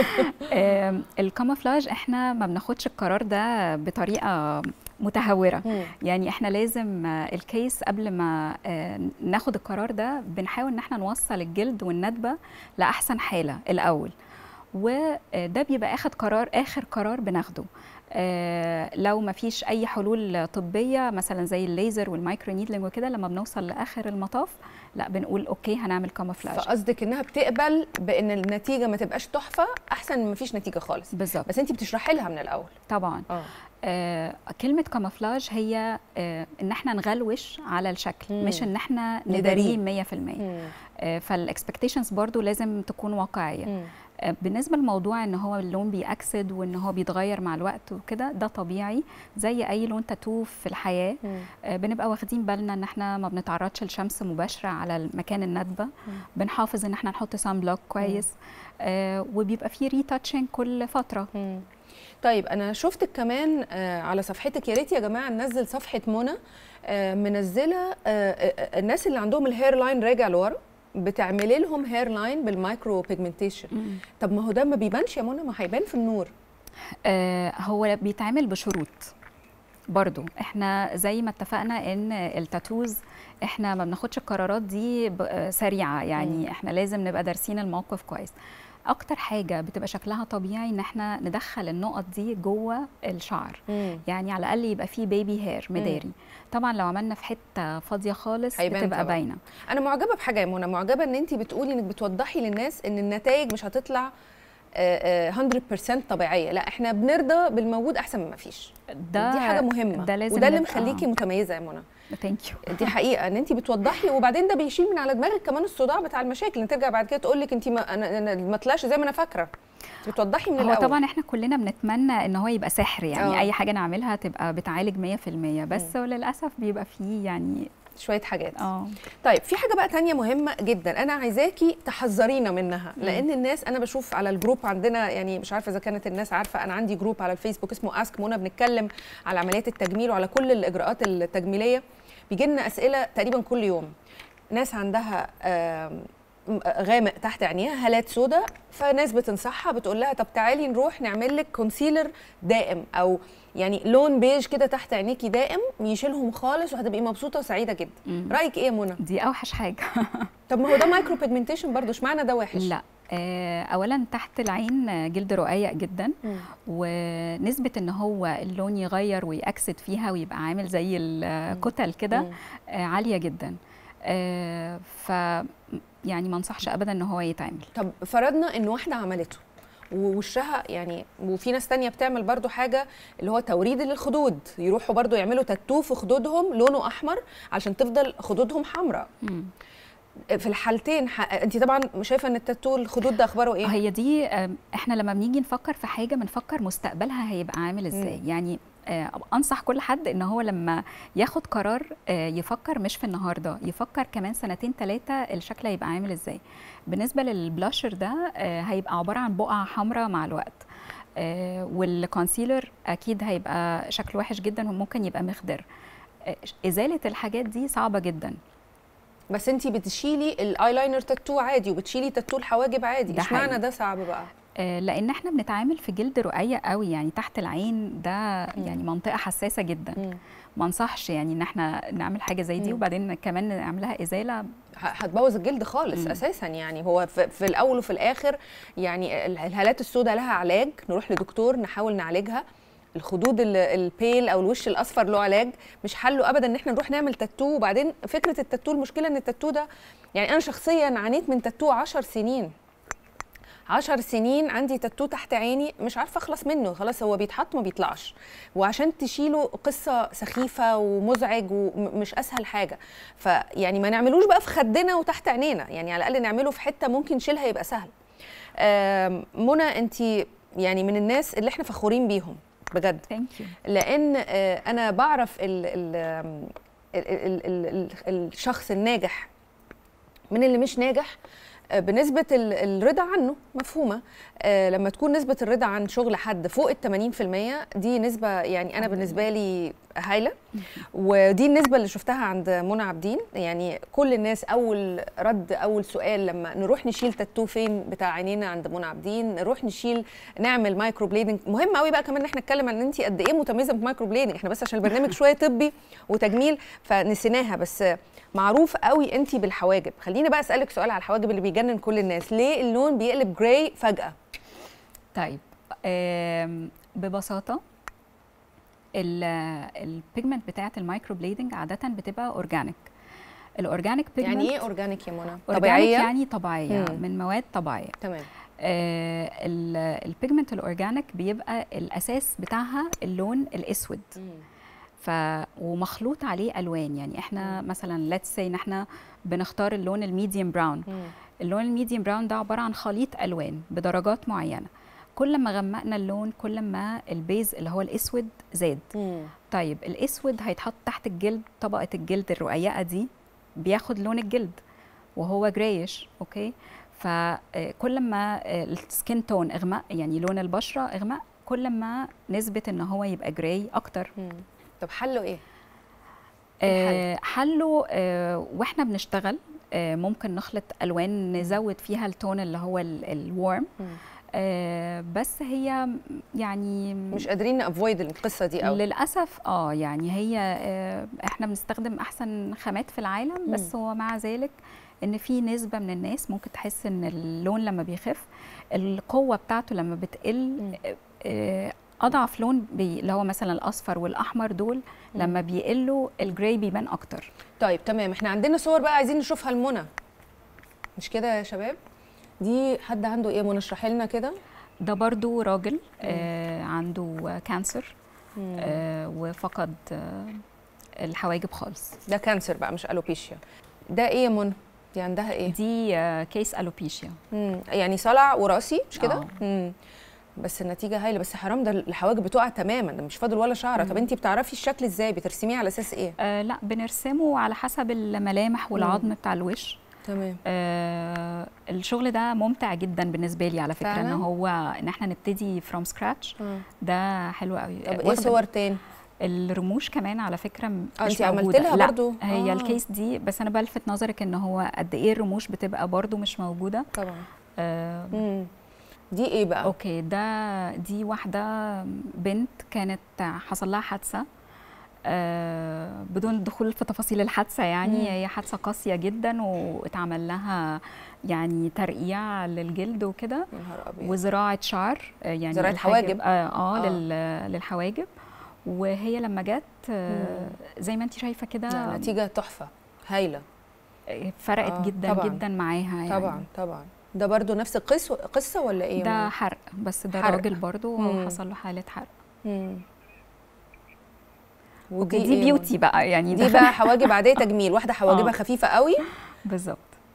آم، الكاموفلاج احنا ما بناخدش القرار ده بطريقه متهوره مم. يعني احنا لازم آه، الكيس قبل ما آه، ناخد القرار ده بنحاول ان احنا نوصل الجلد والندبه لاحسن حاله الاول وده بيبقى اخد قرار اخر قرار بناخده آه، لو ما فيش اي حلول طبيه مثلا زي الليزر والمايكرو نيدلينج وكده لما بنوصل لاخر المطاف لا بنقول اوكي هنعمل كاموفلاج فقصدك انها بتقبل بان النتيجه ما تبقاش تحفه احسن من ما فيش نتيجه خالص بالظبط بس انت بتشرحي لها من الاول طبعا اه آه كلمة كاموفلاج هي آه ان احنا نغلوش على الشكل مم. مش ان احنا نداريه. نداريه 100% مم. آه فالاكسبكتيشنز برضو لازم تكون واقعية مم. آه بالنسبة لموضوع ان هو اللون بيأكسد وان هو بيتغير مع الوقت وكده ده طبيعي زي اي لون تاتو في الحياة مم. آه بنبقى واخدين بالنا ان احنا ما بنتعرضش لشمس مباشرة على مكان الندبة بنحافظ ان احنا نحط سان بلوك كويس آه وبيبقى فيه ريتاتشنج كل فترة مم. طيب انا شفتك كمان آه، على صفحتك يا ريت يا جماعه ننزل صفحه منى آه، منزله آه، آه، الناس اللي عندهم الهير لاين راجع لورا بتعملي لهم هير لاين بالمايكرو بيجمنتيشن طب ما هو ده ما بيبانش يا منى ما هيبان في النور آه هو بيتعمل بشروط برضو احنا زي ما اتفقنا ان التاتوز احنا ما بناخدش القرارات دي ب- سريعه يعني احنا لازم نبقى دارسين الموقف كويس اكتر حاجه بتبقى شكلها طبيعي ان احنا ندخل النقط دي جوه الشعر مم. يعني على الاقل يبقى فيه بيبي هير مداري طبعا لو عملنا في حته فاضيه خالص هيبان بتبقى طبعاً. باينه انا معجبه بحاجه يا منى معجبه ان انت بتقولي انك بتوضحي للناس ان النتائج مش هتطلع آه، آه، 100% طبيعيه لا احنا بنرضى بالموجود احسن من ما فيش ده دي حاجه مهمه ده لازم وده اللي نبقى- مخليكي متميزه يا منى ثانك يو دي حقيقه ان انت بتوضحي وبعدين ده بيشيل من على دماغك كمان الصداع بتاع المشاكل ان ترجع بعد كده تقول لك انت ما أنا أنا ما طلعش زي ما انا فاكره انت بتوضحي من هو الاول طبعا احنا كلنا بنتمنى ان هو يبقى سحر يعني آه. أوه. اي حاجه نعملها تبقى بتعالج 100% بس للاسف بيبقى فيه يعني شويه حاجات اه طيب في حاجه بقى تانية مهمه جدا انا عايزاكي تحذرينا منها لان الناس انا بشوف على الجروب عندنا يعني مش عارفه اذا كانت الناس عارفه انا عندي جروب على الفيسبوك اسمه اسك منى بنتكلم على عمليات التجميل وعلى كل الاجراءات التجميليه بيجي لنا اسئله تقريبا كل يوم ناس عندها آم، غامق تحت عينيها هالات سوداء فناس بتنصحها بتقول لها طب تعالي نروح نعمل لك كونسيلر دائم او يعني لون بيج كده تحت عينيكي دائم يشيلهم خالص وهتبقي مبسوطه وسعيده جدا مم. رايك ايه يا منى دي اوحش حاجه طب ما هو ده مايكرو بيجمنتيشن برضه اشمعنى ده وحش لا آه، اولا تحت العين جلد رقيق جدا مم. ونسبه ان هو اللون يغير ويأكسد فيها ويبقى عامل زي الكتل كده مم. آه، عاليه جدا آه، ف يعني ما انصحش ابدا ان هو يتعمل طب فرضنا ان واحده عملته ووشها يعني وفي ناس تانية بتعمل برضو حاجة اللي هو توريد للخدود يروحوا برضو يعملوا تاتو في خدودهم لونه أحمر عشان تفضل خدودهم حمراء مم. في الحالتين ح... انت طبعا شايفه ان التاتو الخدود ده اخباره ايه هي دي آم، احنا لما بنيجي نفكر في حاجه بنفكر مستقبلها هيبقى عامل ازاي يعني آه، انصح كل حد ان هو لما ياخد قرار آه، يفكر مش في النهارده يفكر كمان سنتين ثلاثه الشكل هيبقى عامل ازاي بالنسبه للبلاشر ده آه، هيبقى عباره عن بقعه حمراء مع الوقت آه، والكونسيلر اكيد هيبقى شكله وحش جدا وممكن يبقى مخدر آه، ازاله الحاجات دي صعبه جدا بس انت بتشيلي الايلاينر تاتو عادي وبتشيلي تاتو الحواجب عادي ده اشمعنى حقيقي. ده صعب بقى آه، لان احنا بنتعامل في جلد رقيق قوي يعني تحت العين ده يعني منطقه حساسه جدا مم. ما انصحش يعني ان احنا نعمل حاجه زي دي مم. وبعدين كمان نعملها ازاله ه- هتبوظ الجلد خالص مم. اساسا يعني هو في, في الاول وفي الاخر يعني ال- الهالات السوداء لها علاج نروح لدكتور نحاول نعالجها الخدود ال- البيل او الوش الاصفر له علاج مش حله ابدا ان احنا نروح نعمل تاتو وبعدين فكره التاتو المشكله ان التاتو ده يعني انا شخصيا عانيت من تاتو 10 سنين عشر سنين عندي تاتو تحت عيني مش عارفه اخلص منه خلاص هو بيتحط ما بيطلعش وعشان تشيله قصه سخيفه ومزعج ومش اسهل حاجه فيعني ما نعملوش بقى في خدنا وتحت عينينا يعني على الاقل نعمله في حته ممكن نشيلها يبقى سهل آم، منى انت يعني من الناس اللي احنا فخورين بيهم بجد ثانك يو لان آه، انا بعرف ال ال آم، ال ال ال ال الشخص الناجح من اللي مش ناجح آه، بنسبة ال- الرضا عنه مفهومة آه، لما تكون نسبة الرضا عن شغل حد فوق ال 80% دي نسبة يعني أنا بالنسبة لي هايلة ودي النسبة اللي شفتها عند منى عابدين يعني كل الناس أول رد أول سؤال لما نروح نشيل تاتو فين بتاع عينينا عند منى عابدين نروح نشيل نعمل مايكرو بليدنج مهم قوي بقى كمان ان احنا نتكلم عن ان انت قد ايه متميزه بالمايكرو بليدنج احنا بس عشان البرنامج شويه طبي وتجميل فنسيناها بس معروف قوي انت بالحواجب خليني بقى اسالك سؤال على الحواجب اللي بيجنن كل الناس ليه اللون بيقلب جراي فجاه طيب آم، ببساطه البيجمنت بتاعه المايكرو بليدنج عاده بتبقى اورجانيك الاورجانيك بيجمنت يعني ايه اورجانيك يا منى طبيعيه طبيعيه يعني طبيعيه مم. من مواد طبيعيه تمام آه البيجمنت الاورجانيك بيبقى الاساس بتاعها اللون الاسود ف ومخلوط عليه الوان يعني احنا مثلا ليتس سي ان احنا بنختار اللون الميديوم براون اللون الميديوم براون ده عباره عن خليط الوان بدرجات معينه كل ما غمقنا اللون كل ما البيز اللي هو الاسود زاد مم. طيب الاسود هيتحط تحت الجلد طبقه الجلد الرقيقه دي بياخد لون الجلد وهو جرايش اوكي فكل ما السكين تون اغمق يعني لون البشره اغمق كل ما نسبه ان هو يبقى جراي اكتر مم. طب حله ايه آه، حله آه، واحنا بنشتغل آه، ممكن نخلط الوان نزود فيها التون اللي هو الورم مم. آه بس هي يعني مش قادرين نافويد القصه دي قوي للاسف اه يعني هي آه احنا بنستخدم احسن خامات في العالم بس هو مع ذلك ان في نسبه من الناس ممكن تحس ان اللون لما بيخف القوه بتاعته لما بتقل آه اضعف لون بي اللي هو مثلا الاصفر والاحمر دول لما بيقلوا الجراي بيبان اكتر طيب تمام احنا عندنا صور بقى عايزين نشوفها لمنى مش كده يا شباب دي حد عنده ايه منى اشرحي لنا كده ده برضو راجل آه عنده كانسر آه وفقد آه الحواجب خالص ده كانسر بقى مش الوبيشيا ده ايه يا منى دي عندها ايه دي آه كيس الوبيشيا مم. يعني صلع وراثي مش كده آه. مم. بس النتيجه هايله بس حرام ده الحواجب بتقع تماما ده مش فاضل ولا شعره طب انت بتعرفي الشكل ازاي بترسميه على اساس ايه آه لا بنرسمه على حسب الملامح والعظم بتاع الوش تمام آه الشغل ده ممتع جدا بالنسبه لي على فكره فعلاً؟ ان هو ان احنا نبتدي فروم سكراتش آه. ده حلو قوي طب ايه واخدة صور تاني الرموش كمان على فكره م- آه، مش أنتي عملت موجودة. لها لا برضو؟ هي آه. الكيس دي بس انا بلفت نظرك ان هو قد ايه الرموش بتبقى برضو مش موجوده طبعا آه مم. دي ايه بقى اوكي ده دي واحده بنت كانت حصل لها حادثه آه بدون الدخول في تفاصيل الحادثه يعني مم. هي حادثه قاسيه جدا واتعمل لها يعني ترقيع للجلد وكده يا نهار ابيض وزراعه شعر آه، يعني زراعة الحاجب- حواجب. اه, آه, آه. لل- للحواجب وهي لما جت آه زي ما انت شايفه لا كده نتيجه تحفه هايله آه، فرقت آه، جدا طبعاً. جدا معاها يعني طبعا طبعا ده برضو نفس القصه قصه ولا ايه ده منى؟ حرق بس ده حرق. راجل برضو مم. حصل له حاله حرق مم. ودي إيه دي منى؟ بيوتي بقى يعني دي ده بقى حواجب عاديه تجميل واحده حواجبها آه. خفيفه قوي بالظبط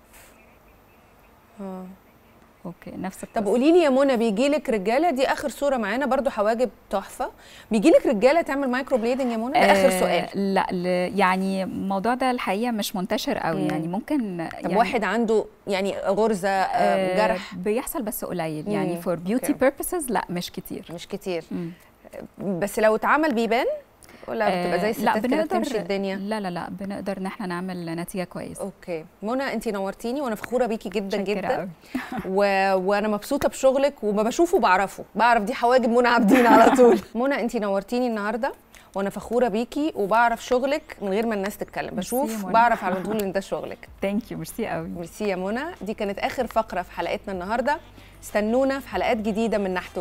اه اوكي نفس طب القصة. قولي لي يا منى بيجي لك رجاله دي اخر صوره معانا برضو حواجب تحفه بيجي لك رجاله تعمل مايكرو بليدنج يا منى ده اخر آه، سؤال لا ل- يعني الموضوع ده الحقيقه مش منتشر قوي مم. يعني ممكن طب يعني واحد عنده يعني غرزه آه، آه، جرح بيحصل بس قليل يعني مم، فور بيوتي أوكي. بيربسز لا مش كتير مش كتير مم. بس لو اتعمل بيبان ولا بتبقى زي آه، الستات كده بنقدر- بتمشي الدنيا لا لا لا بنقدر ان احنا نعمل نتيجه كويسه اوكي منى انت نورتيني وانا فخوره بيكي جدا متشكرة جدا قوي. و... وانا مبسوطه بشغلك وما بشوفه بعرفه بعرف دي حواجب منى عابدين على طول منى انت نورتيني النهارده وانا فخوره بيكي وبعرف شغلك من غير ما الناس تتكلم ميرسي يا بشوف منى. بعرف على طول ان ده شغلك ثانك يو ميرسي قوي ميرسي يا منى دي كانت اخر فقره في حلقتنا النهارده استنونا في حلقات جديده من نحت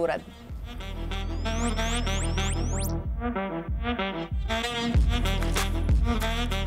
ورد